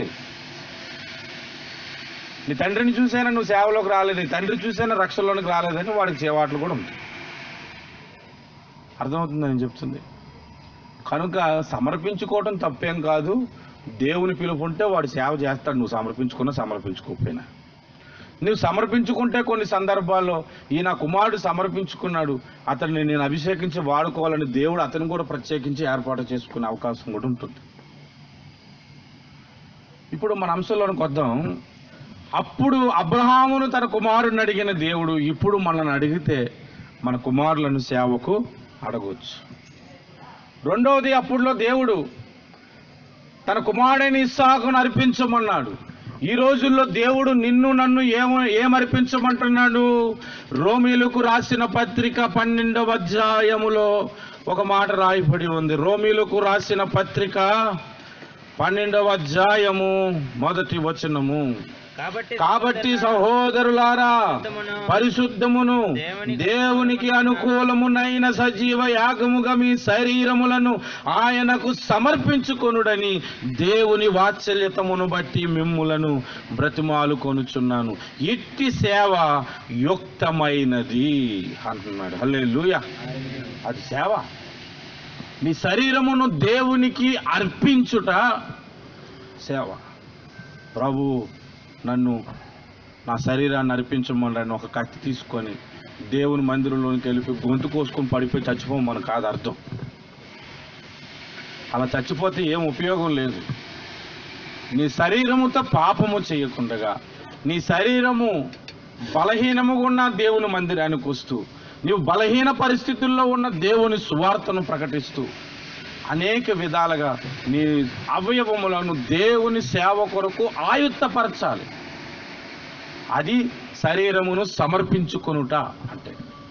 నీ తండ్రిని చూసైనా నువ్వు సేవలోకి రాలేదు నీ తండ్రి చూసైనా రక్షణలోనికి రాలేదని వాడికి చేవాట్లు కూడా ఉంది అర్థమవుతుంది నేను చెప్తుంది కనుక సమర్పించుకోవడం తప్పేం కాదు దేవుని పిలుపు ఉంటే వాడు సేవ చేస్తాడు నువ్వు సమర్పించుకున్నా సమర్పించుకోకపోయినా నువ్వు సమర్పించుకుంటే కొన్ని సందర్భాల్లో ఈయన కుమారుడు సమర్పించుకున్నాడు అతన్ని నేను అభిషేకించి వాడుకోవాలని దేవుడు అతను కూడా ప్రత్యేకించి ఏర్పాటు చేసుకునే అవకాశం కూడా ఉంటుంది ఇప్పుడు మన అంశంలోనికి వద్దాం అప్పుడు అబ్రహామును తన కుమారుడిని అడిగిన దేవుడు ఇప్పుడు మనల్ని అడిగితే మన కుమారులను సేవకు అడగవచ్చు రెండవది అప్పుడులో దేవుడు తన కుమారుడైన ఇస్సాకును అర్పించమన్నాడు ఈ రోజుల్లో దేవుడు నిన్ను నన్ను ఏమ ఏమర్పించమంటున్నాడు రోమీలకు రాసిన పత్రిక పన్నెండవ అధ్యాయములో ఒక మాట రాయబడి ఉంది రోమీలకు రాసిన పత్రిక పన్నెండవ అధ్యాయము మొదటి వచనము కాబట్టి కాబట్టి సహోదరులారా పరిశుద్ధమును దేవునికి అనుకూలమునైన సజీవ యాగముగా మీ శరీరములను ఆయనకు సమర్పించుకొనుడని దేవుని వాత్సల్యతమును బట్టి మిమ్ములను బ్రతిమాలు కొనుచున్నాను ఇట్టి సేవ యుక్తమైనది అంటున్నాడు హల్లే అది సేవ నీ శరీరమును దేవునికి అర్పించుట సేవ ప్రభు నన్ను నా శరీరాన్ని అర్పించమని ఒక కత్తి తీసుకొని దేవుని మందిరంలోనికి వెళ్ళి గొంతు కోసుకొని పడిపోయి చచ్చిపోమని కాదు అర్థం అలా చచ్చిపోతే ఏం ఉపయోగం లేదు నీ శరీరముతో పాపము చేయకుండగా నీ శరీరము బలహీనముగా ఉన్న దేవుని మందిరానికి వస్తూ నీవు బలహీన పరిస్థితుల్లో ఉన్న దేవుని సువార్తను ప్రకటిస్తూ అనేక విధాలుగా నీ అవయవములను దేవుని సేవ కొరకు ఆయుత్తపరచాలి అది శరీరమును సమర్పించుకొనుట అంటే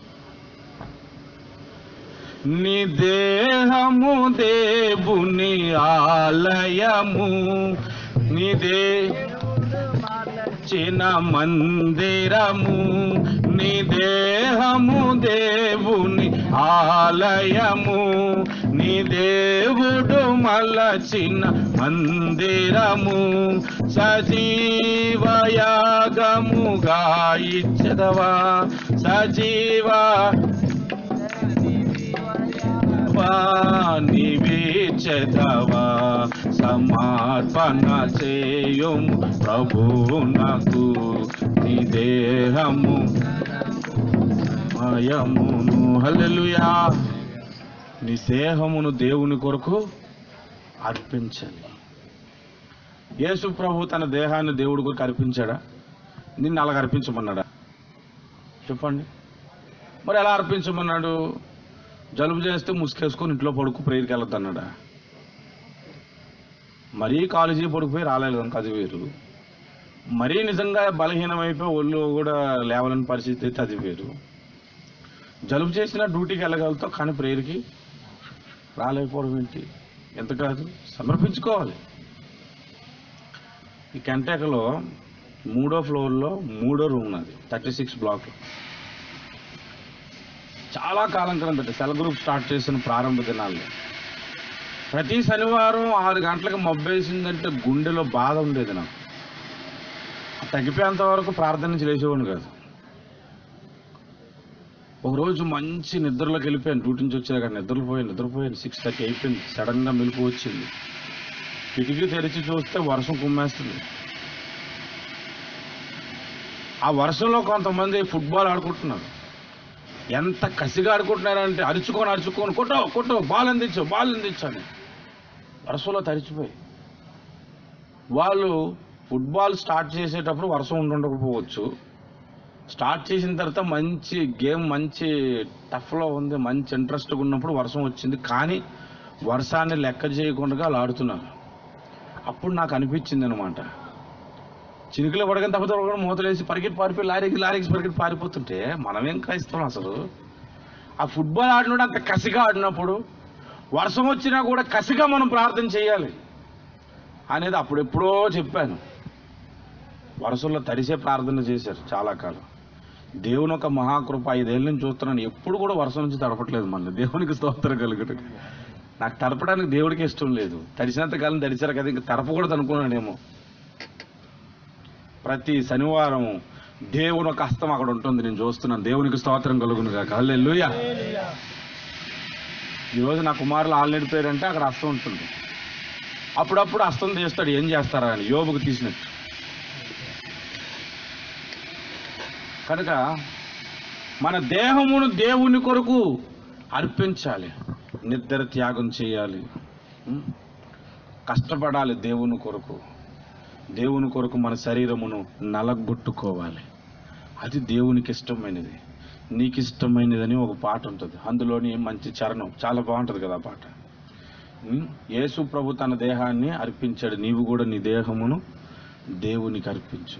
నీ దేహము దేవుని ఆలయము నీ దే చిన్న మందిరము నీ దేహము దేవుని ఆలయము నీ దేవుడు మలచిన మందిరము సజీవయాగముగా ఇచ్చదవా సజీవ నివేచదవా సమర్పణ చేయుము ప్రభునకు నీ దేహము మయమును హల్లెలూయా నీ దేహమును దేవుని కొరకు అర్పించాలి యేసు ప్రభు తన దేహాన్ని దేవుడి కొరకు అర్పించాడా నిన్ను అలాగ అర్పించమన్నాడా చెప్పండి మరి ఎలా అర్పించమన్నాడు జలుబు చేస్తే ముసుకేసుకొని ఇంట్లో పడుకు ప్రేయర్కి వెళ్ళొద్దు అన్నాడా మరీ కాలేజీ పడిపోయి రాలేదు కనుక అది వేరు మరీ నిజంగా బలహీనమైపోయి ఒళ్ళు కూడా లేవలేని పరిస్థితి అయితే అది వేరు జలుబు చేసినా డ్యూటీకి వెళ్ళగలుగుతావు కానీ ప్రేయర్కి రాలేకపోవడం ఏంటి ఎంత కాదు సమర్పించుకోవాలి ఈ కెంటాకలో మూడో ఫ్లోర్లో మూడో రూమ్ ఉన్నది థర్టీ సిక్స్ బ్లాక్ చాలా కాలం క్రిందట సెల్ గ్రూప్ స్టార్ట్ చేసిన ప్రారంభ దినాల్లో ప్రతి శనివారం ఆరు గంటలకు మబ్బేసిందంటే గుండెలో బాధ ఉండేది నాకు తగ్గిపోయేంత వరకు ప్రార్థన నుంచి లేచేవాడిని కాదు ఒకరోజు మంచి నిద్రలోకి వెళ్ళిపోయాను డ్యూటీ నుంచి వచ్చాక నిద్రపోయాను నిద్రపోయాను సిక్స్ థర్టీ అయిపోయింది సడన్గా మెలకు వచ్చింది కిటికీ తెరిచి చూస్తే వర్షం కుమ్మేస్తుంది ఆ వర్షంలో కొంతమంది ఫుట్బాల్ ఆడుకుంటున్నారు ఎంత కసిగా ఆడుకుంటున్నారంటే అరుచుకొని అరుచుకొని కొట్టో కొట్టో బాల్ అందించు బాల్ అందించు అని వర్షంలో తడిచిపోయి వాళ్ళు ఫుట్బాల్ స్టార్ట్ చేసేటప్పుడు వర్షం ఉండుండకపోవచ్చు స్టార్ట్ చేసిన తర్వాత మంచి గేమ్ మంచి టఫ్లో ఉంది మంచి ఇంట్రెస్ట్గా ఉన్నప్పుడు వర్షం వచ్చింది కానీ వర్షాన్ని లెక్క చేయకుండా వాళ్ళు ఆడుతున్నారు అప్పుడు నాకు అనిపించింది అనమాట చినుకులు పడగానే తప్ప కూడా మూతలేసి పరిగెట్టి పారిపోయి లారీకి లారీకి పరిగెట్టి పారిపోతుంటే మనమేం కాయిస్తాం అసలు ఆ ఫుట్బాల్ ఆడినప్పుడు అంత కసిగా ఆడినప్పుడు వర్షం వచ్చినా కూడా కసిగా మనం ప్రార్థన చేయాలి అనేది అప్పుడెప్పుడో చెప్పాను వర్షంలో తడిసే ప్రార్థన చేశారు చాలా కాలం దేవుని ఒక మహాకృప ఐదేళ్ళ నుంచి చూస్తున్నాను ఎప్పుడు కూడా వర్షం నుంచి తడపట్లేదు మళ్ళీ దేవునికి స్తోత్రం కలుగుట నాకు తడపడానికి దేవుడికి ఇష్టం లేదు తడిసినంత కాలం తడిచారు కదా ఇంకా తడపకూడదు అనుకున్నానేమో ప్రతి శనివారం దేవుని ఒక హస్తం అక్కడ ఉంటుంది నేను చూస్తున్నాను దేవునికి స్తోత్రం కలుగును కాక హల్లెలూయా ఈరోజు నా కుమారులు ఆల్రెడీ పేరంటే అక్కడ హస్తం ఉంటుంది అప్పుడప్పుడు హస్తం తీస్తాడు ఏం చేస్తారా అని యోబుకు తీసినట్టు కనుక మన దేహమును దేవుని కొరకు అర్పించాలి నిద్ర త్యాగం చేయాలి ఉం? కష్టపడాలి దేవుని కొరకు దేవుని కొరకు మన శరీరమును నలగొట్టుకోవాలి అది దేవునికి ఇష్టమైనది నీకు ఇష్టమైనదని ఒక పాట ఉంటుంది అందులోని మంచి చరణం చాలా బాగుంటుంది కదా ఆ పాట ఉం? యేసు ప్రభు తన దేహాన్ని అర్పించాడు నీవు కూడా నీ దేహమును దేవునికి అర్పించు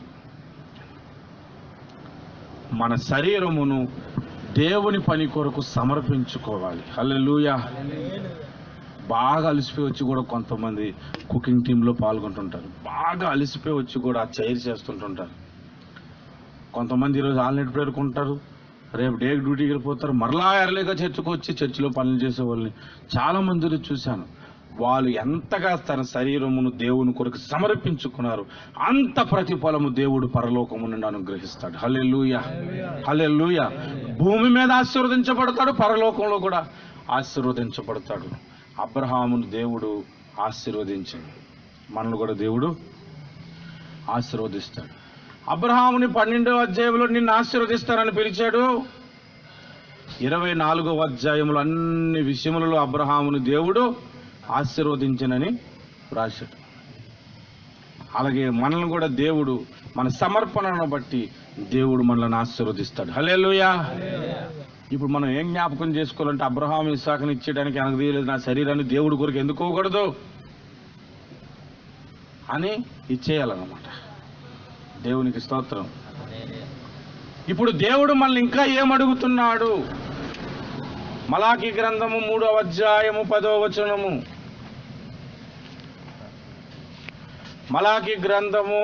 మన శరీరమును దేవుని పని కొరకు సమర్పించుకోవాలి హల్లెలూయా బాగా అలసిపోయి వచ్చి కూడా కొంతమంది కుకింగ్ టీంలో పాల్గొంటుంటారు బాగా అలసిపోయి వచ్చి కూడా ఆ చైర్ చేస్తుంటుంటారు కొంతమంది ఈరోజు ఆల్నెట్ పేర్కొంటారు రేపు డే డ్యూటీకి వెళ్ళిపోతారు మరలా ఎర్లీగా చర్చకు వచ్చి చర్చిలో పనులు చేసే వాళ్ళని చాలా మందిని చూశాను వాళ్ళు ఎంతగా తన శరీరమును దేవుని కొరకు సమర్పించుకున్నారు అంత ప్రతిఫలము దేవుడు పరలోకము నుండి అనుగ్రహిస్తాడు హల్లెలూయా హల్లెలూయా భూమి మీద ఆశీర్వదించబడతాడు పరలోకంలో కూడా ఆశీర్వదించబడతాడు అబ్రహామును దేవుడు ఆశీర్వదించాడు మనల్ని కూడా దేవుడు ఆశీర్వదిస్తాడు అబ్రహాముని పన్నెండో అధ్యాయంలో నిన్ను ఆశీర్వదిస్తానని పిలిచాడు ఇరవై నాలుగో అధ్యాయంలో అన్ని విషయములలో అబ్రహాముని దేవుడు ఆశీర్వదించనని రాశాడు అలాగే మనల్ని కూడా దేవుడు మన సమర్పణను బట్టి దేవుడు మనల్ని ఆశీర్వదిస్తాడు హల్లెలూయా ఇప్పుడు మనం ఏం జ్ఞాపకం చేసుకోవాలంటే అబ్రహాం ఇస్సాకుని ఇచ్చేయడానికి వెనక తీయలేదు నా శరీరాన్ని దేవుడి కొరకు ఎందుకోకూడదు అని ఇచ్చేయాలన్నమాట దేవునికి స్తోత్రం ఇప్పుడు దేవుడు మనల్ని ఇంకా ఏం అడుగుతున్నాడు మలాకి గ్రంథము మూడవ అధ్యాయము పదో వచనము మలాకి గ్రంథము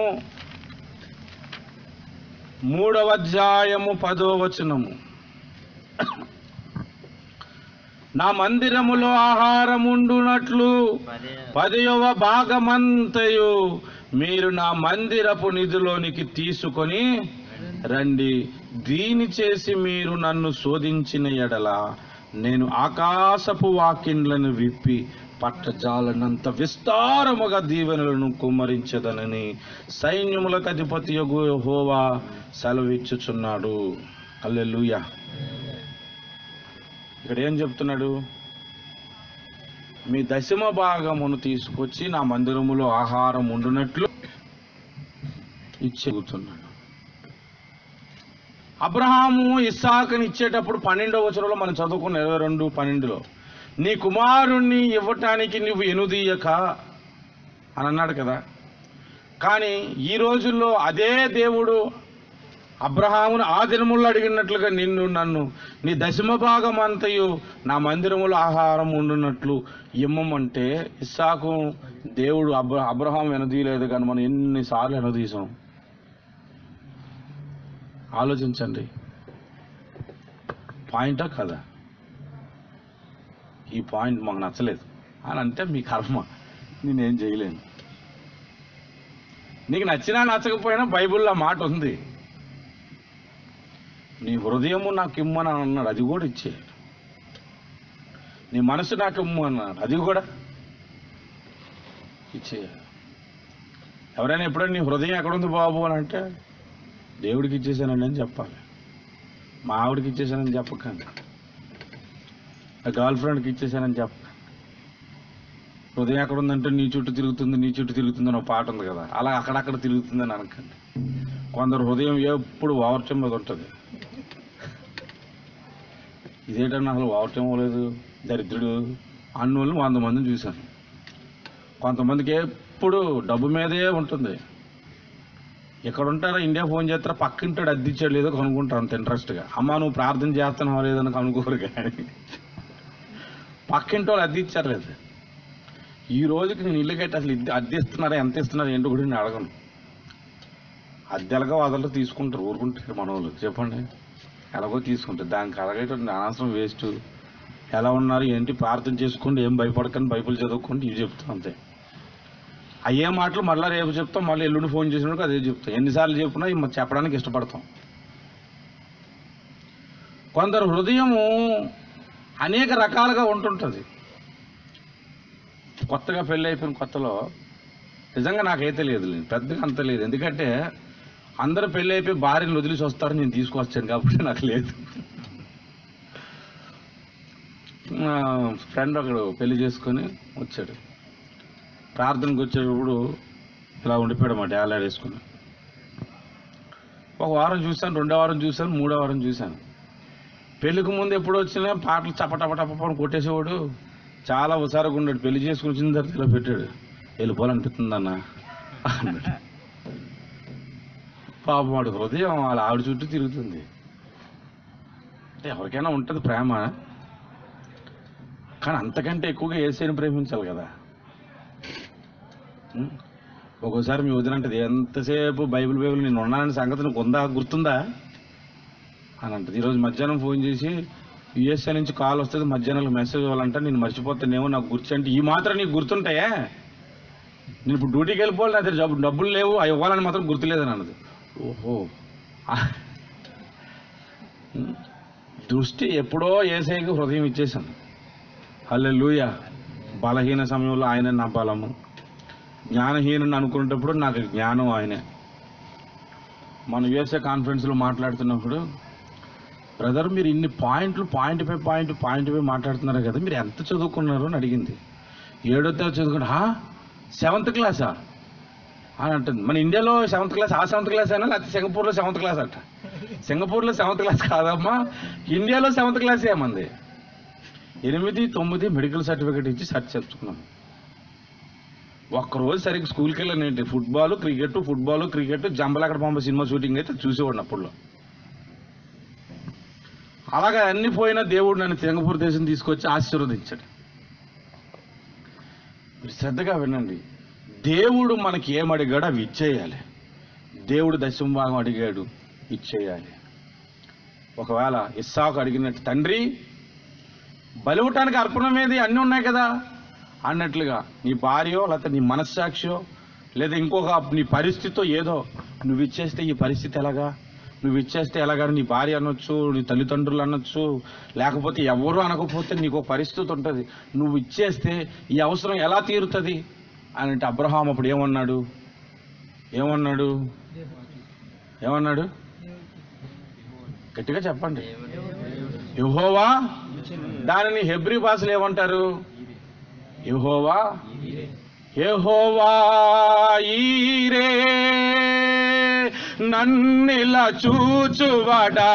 మూడవ అధ్యాయము పదో వచనము నా మందిరములో ఆహారముండునట్లు పదే పదయవ భాగమంతయు మీరు నా మందిరపు నిధిలోనికి తీసుకొని రండి దీని చేసి మీరు నన్ను శోధించిన ఎడల నేను ఆకాశపు వాకిండ్లను విప్పి పట్టజాలనంత విస్తారముగా దీవెనలను కుమ్మరించదనని సైన్యములకు అధిపతి హోవా సెలవిచ్చుచున్నాడు అల్లెలుయా ఇక్కడ ఏం చెప్తున్నాడు మీ దశమ భాగమును తీసుకొచ్చి నా మందిరములో ఆహారం ఉండునట్లు ఇచ్చేగుతున్నాడు అబ్రహాము ఇస్సాకుని ఇచ్చేటప్పుడు పన్నెండవ వచనంలో మనం చదువుకున్న ఇరవై రెండు పన్నెండులో నీ కుమారుణ్ణి ఇవ్వటానికి నువ్వు ఎనుదీయక అని అన్నాడు కదా కానీ ఈ రోజుల్లో అదే దేవుడు అబ్రహామును ఆ దినముల్లో అడిగినట్లుగా నిన్ను నన్ను నీ దశమ భాగం అంతయు నా మందిరములో ఆహారం ఉండునట్లు ఇమ్మమంటే ఇస్సాకు దేవుడు అబ్ర అబ్రహాం వెనదీయలేదు కానీ మనం ఎన్నిసార్లు వెనదీసాం ఆలోచించండి పాయింటా కదా ఈ పాయింట్ మాకు నచ్చలేదు అని అంటే మీ కర్మ నేనేం చేయలేను నీకు నచ్చినా నచ్చకపోయినా బైబిల్లో మాట ఉంది నీ హృదయము నాకు ఇమ్మని అన్నాడు అది కూడా ఇచ్చే నీ మనసు నాకు ఇమ్ము అన్నాడు అది కూడా ఇచ్చే ఎవరైనా ఎప్పుడైనా నీ హృదయం ఎక్కడుంది బాబు అని అంటే దేవుడికి ఇచ్చేసానండి అని చెప్పాలి మా ఆవిడకి ఇచ్చేసానని చెప్పకండి నా గర్ల్ ఫ్రెండ్కి ఇచ్చేసానని చెప్ప హృదయం ఎక్కడ ఉందంటే నీ చుట్టూ తిరుగుతుంది నీ చుట్టూ తిరుగుతుంది అని ఒక పాట ఉంది కదా అలా అక్కడక్కడ తిరుగుతుందని అనకండి కొందరు హృదయం ఎప్పుడు వావర్చం మీద ఉంటుంది ఇదేంటన్నా అసలు వావర్చం అవ్వలేదు దరిద్రుడు అన్నోళ్ళు వంద మందిని చూశాను కొంతమందికి ఎప్పుడు డబ్బు మీదే ఉంటుంది ఇక్కడ ఉంటారా ఇండియా ఫోన్ చేస్తారా పక్కింటాడు అద్దిచ్చాడు లేదో కనుక్కుంటారు అంత ఇంట్రెస్ట్గా అమ్మ నువ్వు ప్రార్థన చేస్తున్నావా లేదని కనుక్కోరు కానీ పక్కింటి వాళ్ళు అద్దె ఇచ్చారు లేదు ఈ రోజుకి నేను ఇల్లు కట్టి అసలు ఇద్దె- అద్దె ఇస్తున్నారా ఎంత ఇస్తున్నారా ఏంటో కూడా నేను అడగను అద్దెలుగా వదలరు తీసుకుంటారు ఊరుకుంటారు మన వాళ్ళు చెప్పండి ఎలాగో తీసుకుంటారు దానికి అడగేటువంటి అనవసరం వేస్ట్ ఎలా ఉన్నారు ఏంటి ప్రార్థన చేసుకోండి ఏం భయపడకండి బైబిల్ చదువుకోండి ఇవి చెప్తాం అంతే అయ్యే మాటలు మళ్ళీ రేపు చెప్తాం మళ్ళీ ఎల్లుండి ఫోన్ చేసినప్పుడు అదే చెప్తాం ఎన్నిసార్లు చెప్పినా ఇవి మరి చెప్పడానికి ఇష్టపడతాం కొందరు హృదయము అనేక రకాలుగా ఉంటుంటుంది కొత్తగా పెళ్ళి అయిపోయిన కొత్తలో నిజంగా నాకైతే లేదు పెద్దగా అంత లేదు ఎందుకంటే అందరూ పెళ్ళి అయిపోయి భార్యను వదిలేసి వస్తారు నేను తీసుకొచ్చాను కాబట్టి నాకు లేదు నా ఫ్రెండ్ ఒకడు పెళ్లి చేసుకొని వచ్చాడు ప్రార్థనకు వచ్చేటప్పుడు ఇలా ఉండిపోయాడు మా డాలాడ్ వేసుకుని ఒక వారం చూశాను రెండో వారం చూశాను మూడో వారం చూశాను పెళ్లికి ముందు ఎప్పుడు వచ్చినా పాటలు చప్పటపటపని కొట్టేసేవాడు చాలా హుషారుగా ఉన్నాడు పెళ్లి చేసుకుని వచ్చిన తర్వాత ఇలా పెట్టాడు వెళ్ళిపోవాలనిపిస్తుందన్న అన్నాడు పాపం వాడు హృదయం వాళ్ళ ఆవిడ చుట్టూ తిరుగుతుంది అంటే ఎవరికైనా ఉంటుంది ప్రేమ కానీ అంతకంటే ఎక్కువగా ఏసైని ప్రేమించాలి కదా ఉం? ఒక్కోసారి మీ వదిన అంటది ఎంతసేపు బైబిల్ బైబిల్ నేను ఉన్నానని సంగతి నీకు ఉందా గుర్తుందా అని అంటది ఈరోజు మధ్యాహ్నం ఫోన్ చేసి యుఎస్ఏ నుంచి కాల్ వస్తుంది మధ్యాహ్నం మెసేజ్ ఇవ్వాలంటే నేను మర్చిపోతానేమో నాకు గుర్తు అంటే ఈ మాత్రం నీకు గుర్తుంటాయా నేను ఇప్పుడు డ్యూటీకి వెళ్ళిపోవాలి నా దగ్గర డబ్బు- డబ్బులు లేవు అవి ఇవ్వాలని మాత్రం గుర్తులేదని అన్నది ఓహో ఆ. ఉం. దృష్టి ఎప్పుడో ఏసైకి హృదయం ఇచ్చేసాను హల్లెలూయా బలహీన సమయంలో ఆయన నా బలము జ్ఞానహీనుని అనుకునేటప్పుడు నాకు జ్ఞానం ఆయనే మన యుఎస్ఏ కాన్ఫరెన్స్లో మాట్లాడుతున్నప్పుడు బ్రదర్ మీరు ఇన్ని పాయింట్లు పాయింట్ పై పాయింట్ పాయింట్ పై మాట్లాడుతున్నారు కదా మీరు ఎంత చదువుకున్నారు అని అడిగింది ఏడో తరగతి చదువుకుంటే హా సెవెంత్ క్లాసా అని అంటుంది మన ఇండియాలో సెవెంత్ క్లాస్ ఆ సెవెంత్ క్లాస్ అయినా లేకపోతే సింగపూర్లో సెవెంత్ క్లాస్ అంట సింగపూర్లో సెవెంత్ క్లాస్ కాదమ్మా ఇండియాలో సెవెంత్ క్లాస్ ఏమంది ఎనిమిది తొమ్మిది మెడికల్ సర్టిఫికేట్ ఇచ్చి సర్చ్ చెప్పుకున్నాం ఒక్కరోజు సరిగ్గా స్కూల్కి వెళ్ళాను ఏంటి football cricket football cricket Jambalakidi Pamba సినిమా షూటింగ్ అయితే చూసేవాడిని అప్పుడులో అలాగే అన్ని పోయినా దేవుడు నన్ను సింగపూర్ దేశం తీసుకొచ్చి ఆశీర్వదించాడు మీరు శ్రద్ధగా వినండి దేవుడు మనకి ఏం అడిగాడో అవి ఇచ్చేయాలి దేవుడు దశమ భాగం అడిగాడు ఇచ్చేయాలి ఒకవేళ ఇస్సాకు అడిగినట్టు తండ్రి బలివటానికి అర్పణం ఏది అన్నీ ఉన్నాయి కదా అన్నట్లుగా నీ భార్యో లేకపోతే నీ మనస్సాక్షియో లేదా ఇంకొక నీ పరిస్థితితో ఏదో నువ్వు ఇచ్చేస్తే ఈ పరిస్థితి ఎలాగా నువ్వు ఇచ్చేస్తే ఎలాగా నీ భార్య అనొచ్చు నీ తల్లిదండ్రులు అనొచ్చు లేకపోతే ఎవరు అనకపోతే నీకు ఒక పరిస్థితి ఉంటుంది నువ్వు ఇచ్చేస్తే ఈ అవసరం ఎలా తీరుతుంది అని అంటే అబ్రహాం అప్పుడు ఏమన్నాడు ఏమన్నాడు ఏమన్నాడు గట్టిగా చెప్పండి యహోవా దానిని హెబ్రి భాషలో ఏమంటారు యహోవా యహోవా ఈరే నన్నిలా చూచువడా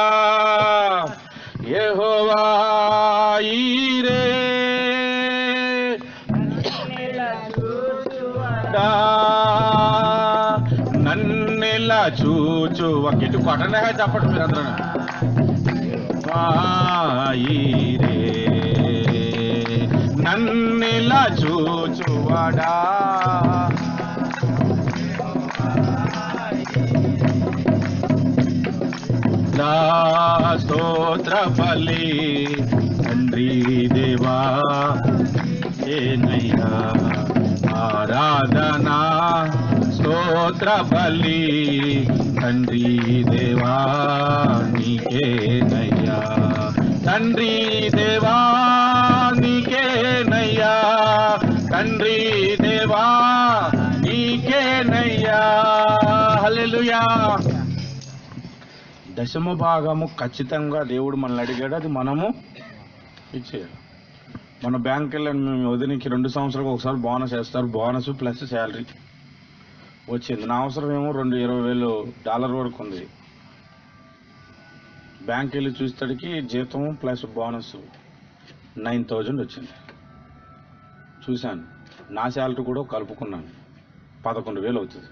యహోవా ఈరే డా. నన్నిలా చూచు ఒక ఇటు కొట్టనే చెప్పండి మీరందరూ వాయిరే నన్నిలా చూచువాడా నా స్తోత్ర బలి తండ్రి దేవా ఏనయ్యా ఆరాధనా స్తోత్ర బలి తండ్రి దేవా నీకేనయ్యా తండ్రి దేవా నీకేనయ్యా తండ్రి దేవా నీకేనయ్యా హల్లెలూయా దశమ భాగము ఖచ్చితంగా దేవుడు మనల్ని అడిగాడు అది మనము ఇచ్చేయాలి మన బ్యాంక్ వెళ్ళాను మేము వదినికి రెండు సంవత్సరాలకు ఒకసారి బోనస్ వేస్తారు బోనస్ ప్లస్ శాలరీ వచ్చింది నా అవసరం ఏమో రెండు ఇరవై వేలు డాలర్ వరకు ఉంది బ్యాంక్ వెళ్ళి చూసేటడికి జీతం ప్లస్ బోనస్ నైన్ థౌజండ్ వచ్చింది చూశాను నా శాలరీ కూడా కలుపుకున్నాను పదకొండు వేలు అవుతుంది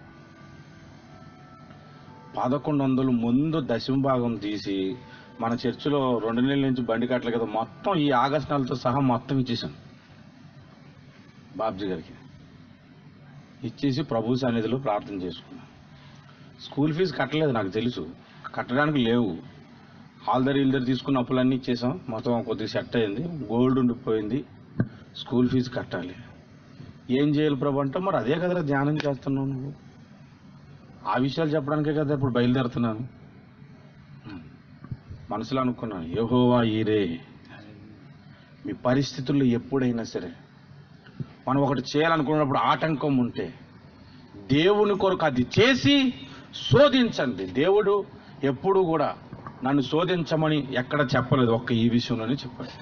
పదకొండు వందలు ముందు దశమ భాగం తీసి మన చర్చిలో రెండు నెలల నుంచి బండి కట్టలే కదా మొత్తం ఈ ఆగస్ట్ నెలతో సహా మొత్తం ఇచ్చేసాను బాబ్జీ గారికి ఇచ్చేసి ప్రభు సన్నిధిలో ప్రార్థన చేసుకున్నాను స్కూల్ ఫీజు కట్టలేదు నాకు తెలుసు కట్టడానికి లేవు ఆల్దరి ఇల్దరి తీసుకున్న అప్పులన్నీ ఇచ్చేసాం మొత్తం కొద్దిగా సెట్ అయింది గోల్డ్ ఉండిపోయింది స్కూల్ ఫీజు కట్టాలి ఏం చేయాలి ప్రభు అంటే మరి అదే కదరా ధ్యానం చేస్తున్నావు నువ్వు ఆ విషయాలు చెప్పడానికే కదా ఇప్పుడు బయలుదేరుతున్నాను హ్మ్. మనసులో అనుకున్నాను యెహోవా ఈరే మీ పరిస్థితుల్లో ఎప్పుడైనా సరే మనం ఒకటి చేయాలనుకున్నప్పుడు ఆటంకం ఉంటే దేవుని కొరకు అది చేసి శోధించండి దేవుడు ఎప్పుడు కూడా నన్ను శోధించమని ఎక్కడ చెప్పలేదు ఒక్క ఈ విషయంలోనే చెప్పాడు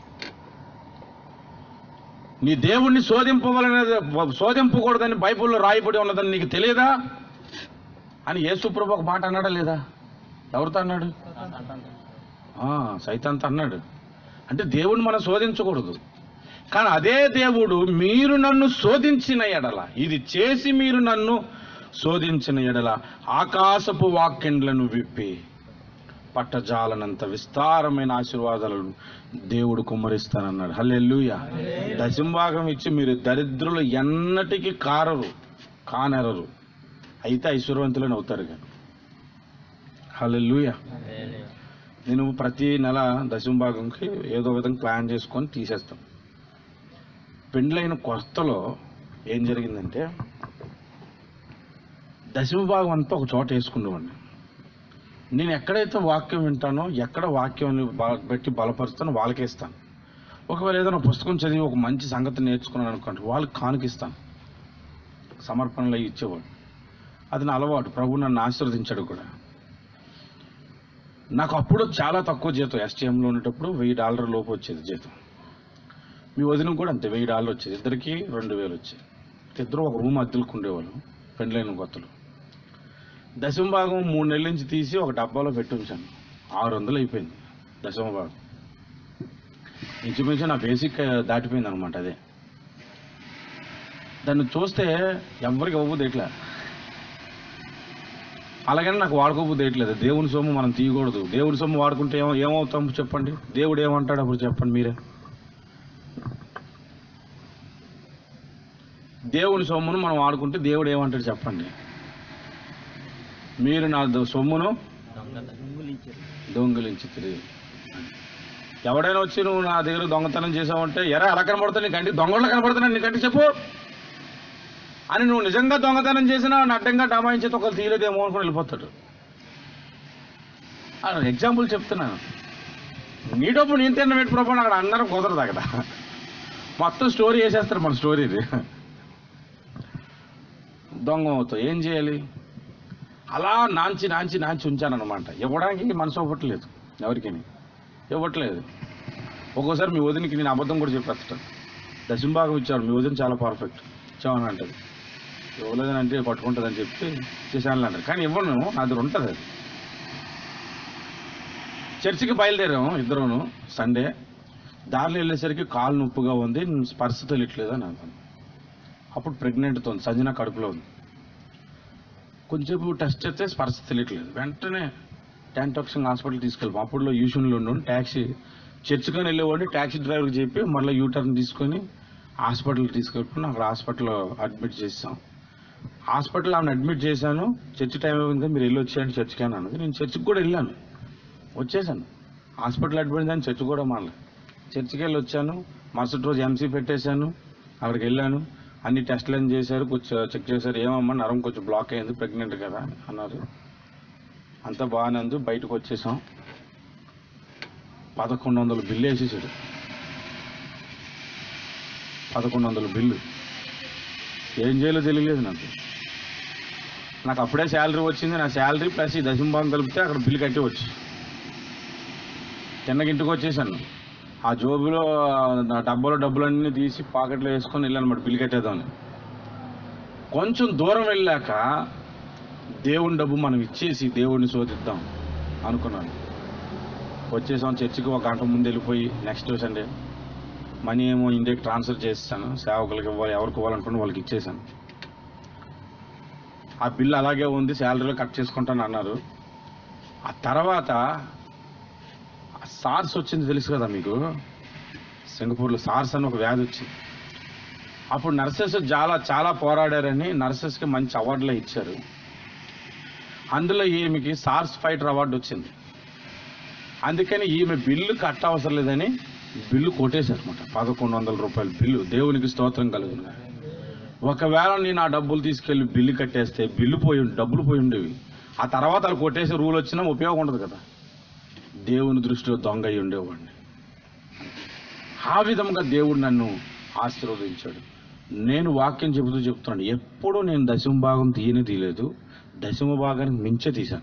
నీ దేవుణ్ణి శోధింపవలనేది శోధింపకూడదని బైబిల్లో రాయబడి ఉన్నదని నీకు తెలియదా అని యేసుప్రభు ఒక మాట అన్నాడా లేదా ఎవరితో అన్నాడు ఆ, సైతాన్తో అన్నాడు అంటే దేవుణ్ణి మనం శోధించకూడదు కానీ అదే దేవుడు మీరు నన్ను శోధించిన ఎడల ఇది చేసి మీరు నన్ను శోధించిన ఎడల ఆకాశపు వాక్యండ్లను విప్పి పట్టజాలనంత విస్తారమైన ఆశీర్వాదాలను దేవుడు కుమ్మరిస్తానన్నాడు హల్లెలూయా దశంభాగం ఇచ్చి మీరు దరిద్రులు ఎన్నటికీ కారరు కానెరరు అయితే ఐశ్వర్యవంతులని అవుతారు కానీ హల్లెలూయా నేను ప్రతి నెల దశంభాగంకి ఏదో విధంగా ప్లాన్ చేసుకొని తీసేస్తాం పెండ్లైన కొత్తలో ఏం జరిగిందంటే దశమ భాగం అంతా ఒక చోట వేసుకునేవాడిని నేను ఎక్కడైతే వాక్యం వింటానో ఎక్కడ వాక్యం పెట్టి బలపరుస్తానో వాళ్ళకే ఇస్తాను ఒకవేళ ఏదైనా పుస్తకం చదివి ఒక మంచి సంగతి నేర్చుకున్నాను అనుకోండి వాళ్ళకి కానుకిస్తాను సమర్పణలో ఇచ్చేవాడు అది నా అలవాటు ప్రభు నన్ను ఆశీర్వదించాడు కూడా నాకు అప్పుడు చాలా తక్కువ జీతం ఎస్టీఎంలో ఉండేటప్పుడు వెయ్యి డాలర్ లోపు వచ్చేది జీతం మీ వదిన కూడా అంతే వెయ్యి డాలర్ వచ్చేది ఇద్దరికి రెండు వేలు వచ్చేది ఇద్దరు ఒక రూమ్ అద్దెలకు ఉండేవాళ్ళు పెండ్లైన కొత్తలు దశమ భాగం మూడు నెలల నుంచి తీసి ఒక డబ్బాలో పెట్టి ఉంచాను ఆరు వందలు అయిపోయింది దశమ భాగం ఇంచుమించు నా బేసిక్ దాటిపోయింది అనమాట అదే దాన్ని చూస్తే ఎవరికి ఇవ్వబోదు ఇట్లా అలాగని నాకు వాడుకోబోదు ఎట్లేదు దేవుని సొమ్ము మనం తీయకూడదు దేవుని సొమ్ము వాడుకుంటే ఏమో ఏమవుతాం చెప్పండి దేవుడు ఏమంటాడు అప్పుడు చెప్పండి మీరే దేవుని సొమ్మును మనం వాడుకుంటే దేవుడు ఏమంటాడు చెప్పండి మీరు నా ద- సొమ్మును దొంగిలించి తిరిగి ఎవడైనా వచ్చి నువ్వు నా దగ్గర దొంగతనం చేసావంటే ఎరా ఎలా కనబడుతుంది నీ కంటికి దొంగలు కనబడుతున్నాను నీ కంటికి చెప్పు అని నువ్వు నిజంగా దొంగతనం చేసినా వాడిని అడ్డంగా డమాయించేది ఒకరు తీయలేదేమో అనుకుని వెళ్ళిపోతాడు ఎగ్జాంపుల్ చెప్తున్నాను నీ డబ్బు నేను తిన్న పెట్టి ప్రభు అక్కడ అందరం కుదరదు అక్కడ మొత్తం స్టోరీ వేసేస్తారు మన స్టోరీ ఇది దొంగ అవుతావు ఏం చేయాలి అలా నాంచి నాంచి నాంచి ఉంచానన్నమాట ఇవ్వడానికి మనసు ఇవ్వట్లేదు ఎవరికి ఇవ్వట్లేదు ఒక్కోసారి మీ వదినికి నేను అబద్ధం కూడా చెప్పేస్తాను దశంభాగం ఇచ్చారు మీ వదిన చాలా పర్ఫెక్ట్ ఇచ్చామని అంటది ఇవ్వలేదని అంటే పట్టుకుంటుందని చెప్పి చేశాను అంటారు కానీ ఇవ్వను నా దగ్గర ఉంటుంది అది చర్చికి బయలుదేరాము ఇద్దరును సండే దారిలో వెళ్ళేసరికి కాలు నొప్పుగా ఉంది స్పర్శ తెలియట్లేదు అని అన్నాను అప్పుడు ప్రెగ్నెంట్తో ఉంది సంజన కడుపులో ఉంది కొంచెంసేపు టెస్ట్ చేస్తే స్పర్శ తెలియట్లేదు వెంటనే ట్యాంటాక్సింగ్ హాస్పిటల్ తీసుకెళ్ళాం అప్పుడులో యూషన్లో ఉండి ట్యాక్సీ చర్చికొని వెళ్ళేవాడిని ట్యాక్సీ డ్రైవర్కి చెప్పి మళ్ళీ యూటర్న్ తీసుకొని హాస్పిటల్కి తీసుకెళ్ళి అక్కడ హాస్పిటల్లో అడ్మిట్ చేసాం హాస్పిటల్ ఆమెను అడ్మిట్ చేశాను చర్చి టైం అయింది మీరు వెళ్ళి వచ్చేయండి చర్చికి అని అన్నది నేను చర్చికి కూడా వెళ్ళాను వచ్చేసాను హాస్పిటల్ అడ్మిట్ దాన్ని చర్చి కూడా మళ్ళీ చర్చికి వెళ్ళి వచ్చాను మరుసటి రోజు ఎంసీ పెట్టేశాను అక్కడికి వెళ్ళాను అన్ని టెస్టులు ఏం చేశారు కొంచెం చెక్ చేశారు ఏమమ్మా నరం కొంచెం బ్లాక్ అయింది ప్రెగ్నెంట్ కదా అన్నారు అంతా బాగానే ఉంది బయటకు వచ్చేసాం పదకొండు వందలు బిల్లు వేసేసాడు పదకొండు వందల బిల్లు ఏం చేయాలో తెలియలేదు నాకు నాకు అప్పుడే శాలరీ వచ్చింది నా శాలరీ ప్లస్ ఈ దశంభాగం కలిపితే అక్కడ బిల్లు కట్టి వచ్చి తిన్నకి ఇంటికి వచ్చేసాను ఆ జోబులో నా డబ్బాలో డబ్బులన్నీ తీసి పాకెట్లో వేసుకొని వెళ్ళాను అనమాట బిల్లు కట్టేద్దామని కొంచెం దూరం వెళ్ళాక దేవుని డబ్బు మనం ఇచ్చేసి దేవుడిని శోధిద్దాం అనుకున్నాను వచ్చేసాం చర్చికి ఒక గంట ముందు వెళ్ళిపోయి నెక్స్ట్ సండే మనీ ఏమో ఇండియాకి ట్రాన్స్ఫర్ చేస్తాను సేవకులకి ఇవ్వాలి ఎవరికి ఇవ్వాలనుకుని వాళ్ళకి ఇచ్చేసాను ఆ బిల్ అలాగే ఉంది శాలరీలో కట్ చేసుకుంటాను అన్నారు ఆ తర్వాత సార్స్ వచ్చింది తెలుసు కదా మీకు సింగపూర్లో సార్స్ అని ఒక వ్యాధి వచ్చింది అప్పుడు నర్సెస్ చాలా చాలా పోరాడారని నర్సెస్కి మంచి అవార్డులు ఇచ్చారు అందులో ఈమెకి సార్స్ ఫైటర్ అవార్డు వచ్చింది అందుకని ఈమె బిల్లు కట్ట అవసరం లేదని బిల్లు కొట్టేశారు అనమాట పదకొండు వందల రూపాయల బిల్లు దేవునికి స్తోత్రం కలుగును ఒకవేళ నేను ఆ డబ్బులు తీసుకెళ్లి బిల్లు కట్టేస్తే బిల్లు పోయి ఉండి- డబ్బులు పోయి ఉండేవి ఆ తర్వాత వాళ్ళు కొట్టేసి రూల్ వచ్చినా ఉపయోగం ఉండదు కదా దేవుని దృష్టిలో దొంగ అయి ఉండేవాడిని ఆ విధంగా దేవుడు నన్ను ఆశీర్వదించాడు నేను వాక్యం చెబుతూ చెప్తున్నాను ఎప్పుడూ నేను దశమ భాగం తీయని తీయలేదు దశమ భాగానికి మించే తీశాను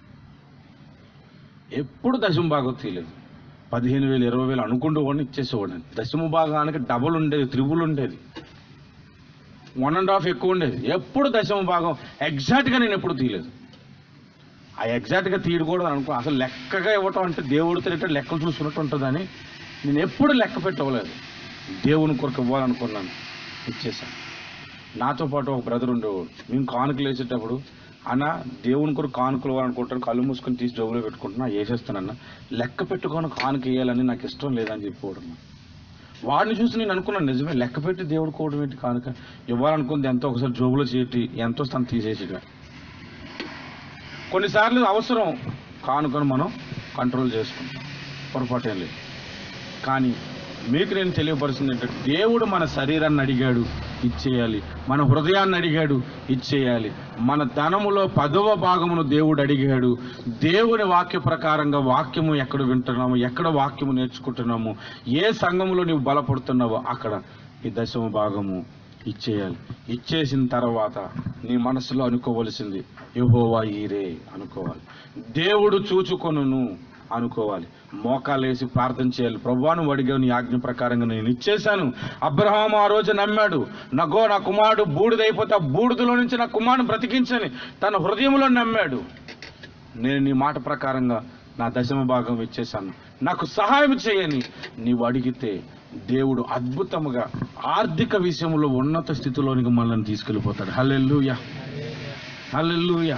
ఎప్పుడు దశమ భాగం తీయలేదు పదిహేను వేలు ఇరవై వేలు అనుకుంటూ వాడిని ఇచ్చేసేవాడిని దశమ భాగానికి డబుల్ ఉండేది త్రిబుల్ ఉండేది వన్ అండ్ హాఫ్ ఎక్కువ ఉండేది ఎప్పుడు దశమ భాగం ఎగ్జాక్ట్గా నేను ఎప్పుడు తీయలేదు ఆ ఎగ్జాక్ట్గా తీయకూడదు అనుకో అసలు లెక్కగా ఇవ్వటం అంటే దేవుడు తిరిగితే లెక్కలు చూసుకున్నట్టు ఉంటుందని నేను ఎప్పుడు లెక్క పెట్టవలేదు దేవుని కొరకు ఇవ్వాలనుకున్నాను ఇచ్చేసాను నాతో పాటు ఒక బ్రదర్ ఉండేవాడు మేము కానుకలు వేసేటప్పుడు అన్న దేవుని కొరకు కానుకలు ఇవ్వాలనుకుంటాను కళ్ళు మూసుకొని తీసి జోబులో పెట్టుకుంటున్నా వేసేస్తానన్న లెక్క పెట్టుకొని కానుక వేయాలని నాకు ఇష్టం లేదని చెప్పేవాడు అన్న. వాడిని చూసి నేను అనుకున్నాను నిజమే లెక్క పెట్టి దేవుడు కోవడం ఏంటి కానుక ఇవ్వాలనుకుంది ఎంతో ఒకసారి జోబులో చేటి ఎంతో తను తీసేసిగా కొన్నిసార్లు అవసరం కానుకను మనం కంట్రోల్ చేసుకుంటాం పొరపాటు ఏం లేదు కానీ మీకు నేను తెలియపరుస్తుంది ఏంటంటే దేవుడు మన శరీరాన్ని అడిగాడు ఇచ్చేయాలి మన హృదయాన్ని అడిగాడు ఇచ్చేయాలి మన ధనములో పదవ భాగమును దేవుడు అడిగాడు దేవుని వాక్య ప్రకారంగా వాక్యము ఎక్కడ వింటున్నాము ఎక్కడ వాక్యము నేర్చుకుంటున్నాము ఏ సంఘములో నీవు బలపడుతున్నావో అక్కడ ఈ దశమ భాగము ఇచ్చేయాలి ఇచ్చేసిన తర్వాత నీ మనసులో అనుకోవలసింది యెహోవా ఈరే అనుకోవాలి దేవుడు చూచుకొనును అనుకోవాలి మోకాలేసి ప్రార్థన చేయాలి ప్రభువా నువ్వు అడిగావు నీ ఆజ్ఞ ప్రకారంగా నేను ఇచ్చేశాను అబ్రహాం ఆ రోజు నమ్మాడు నగో నా కుమారుడు బూడిదైపోతే ఆ బూడిదలో నుంచి నా కుమారుని బ్రతికించని తన హృదయంలో నమ్మాడు నేను నీ మాట ప్రకారంగా నా దశమ భాగం ఇచ్చేశాను నాకు సహాయం చేయని నీవు అడిగితే దేవుడు అద్భుతముగా ఆర్థిక విషయంలో ఉన్నత స్థితిలోనికి మనల్ని తీసుకెళ్ళిపోతాడు హల్లెలూయా హల్లెలూయా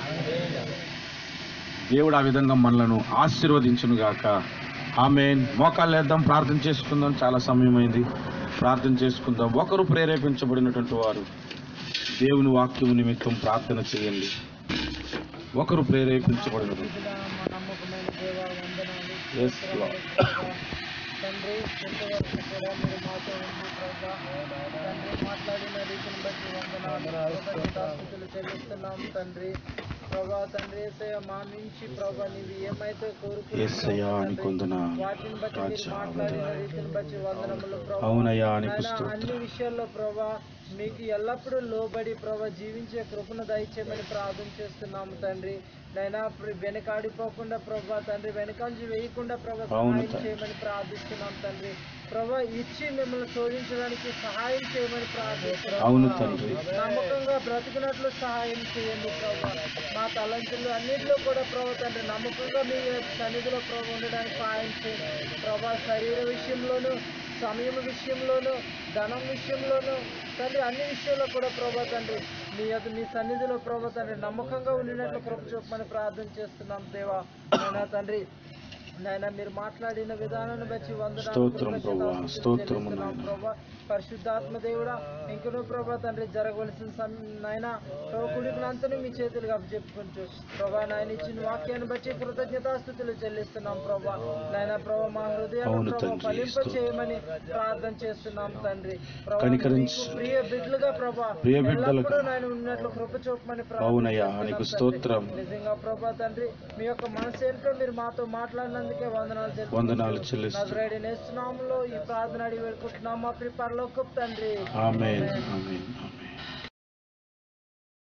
దేవుడు ఆ విధంగా మనలను ఆశీర్వదించును గాక ఆమె మోకాలు వేద్దాం ప్రార్థన చేసుకుందాం చాలా సమయం అయింది ప్రార్థన చేసుకుందాం ఒకరు ప్రేరేపించబడినటువంటి వారు దేవుని వాక్యము నిమిత్తం ప్రార్థన చేయండి ఒకరు ప్రేరేపించబడిన పరిశుద్ధుడా, మా నమ్మకమైన దేవా వందనాలు Yes, Lord. తండ్రి ఇంతవరకు కూడా మీరు మాతో ఉంది ప్రభా తండ్రి మాట్లాడిన రీతిని బట్టి వందనాలు కృతజ్ఞతాస్తుతులు చెల్లిస్తున్నాం తండ్రి ప్రభా తండ్రి యేసయ్య మా నుంచి ప్రభా నీవు ఏమైతే యేసయ్యా, కోరుకుంటున్నావు నీకు తండ్రి, వందనాలు. వాటిని బట్టి మీరు రాజా, మాట్లాడిన రీతిని బట్టి వందనములు ప్రభా అవునయ్యా, నీకు నాయనా, స్తోత్రం. అన్ని విషయాల్లో ప్రభా మీకు ఎల్లప్పుడూ లోబడి ప్రభా జీవించే కృపను దయచేయమని ప్రార్థన చేస్తున్నాము తండ్రి నైనా వెనకాడిపోకుండా ప్రభా తండ్రి వెనకంజి వేయకుండా ప్రభా అవును సహాయం తండ్రి. చేయమని ప్రార్థిస్తున్నాం తండ్రి ప్రభా ఇచ్చి మిమ్మల్ని శోధించడానికి సహాయం చేయమని ప్రార్థిస్తున్నాం అవును ప్రభా. తండ్రి. నమ్మకంగా బ్రతికినట్లు సహాయం చేయండి ప్రభా మా తలంచులు అన్నింటిలో కూడా ప్రభా తండ్రి నమ్మకంగా మీ సన్నిధిలో ప్రభా ఉండడానికి సహాయం చేయండి ప్రభా శరీర విషయంలోనూ సమయం విషయంలోనూ ధనం విషయంలోనూ తండ్రి అన్ని విషయాల్లో కూడా ప్రభా తండ్రి మీ యొక్క మీ సన్నిధిలో ప్రభా తండ్రి నమ్మకంగా ఉండినట్లు కృప చూపమని ప్రార్థన చేస్తున్నాం దేవా నాయనా తండ్రి నాయన మీరు మాట్లాడిన విధానాన్ని బట్టి వందనాలు స్తోత్రం కృతజ్ఞతలు ప్రభువా, స్తోత్రము చెల్లిస్తున్నాం నాయనా. ప్రభా పరిశుద్ధాత్మ దేవుడా ఇంకనూ ప్రభా తండ్రి జరగవలసిన సమ్ నాయన ప్రభు కుడికులంతని మీ చేతులుగా చెప్పుకుంటూ ప్రభా నాయన ఇచ్చిన వాక్యాన్ని బట్టి కృతజ్ఞతాస్థుతులు చెల్లిస్తున్నాం ప్రభా నాయన ప్రభా మా హృదయాన్ని అవును ప్రభా తండ్రి, ఫలింప స్తోత్రం. చేయమని ప్రార్థన చేస్తున్నాం తండ్రి ప్రభా కనికరించి. మీకు ప్రియ బిడ్డలుగా ప్రభా ప్రియ బిడ్డలుగా. ఎల్లప్పుడూ నాయన ఉన్నట్లు కృప చూపమని ప్రార్థన అవునయ్యా, చేస్తున్నాం నీకు తండ్రి. స్తోత్రం. నిజంగా ప్రభా తండ్రి మీ యొక్క మనసు ఏంటో మీరు మాతో మాట్లాడినందుకే వందనాలు తెలుపుకుంటూ వందనాలు చెల్లిస్తూ నజరేయుడు నేస్తున్నాములో ఈ ప్రార్థన అడిగి వేడుకుంటున్నాం మా ప్రియ పరలోకపు తండ్రి ఆమెన్ ఆమెన్ ఆమెన్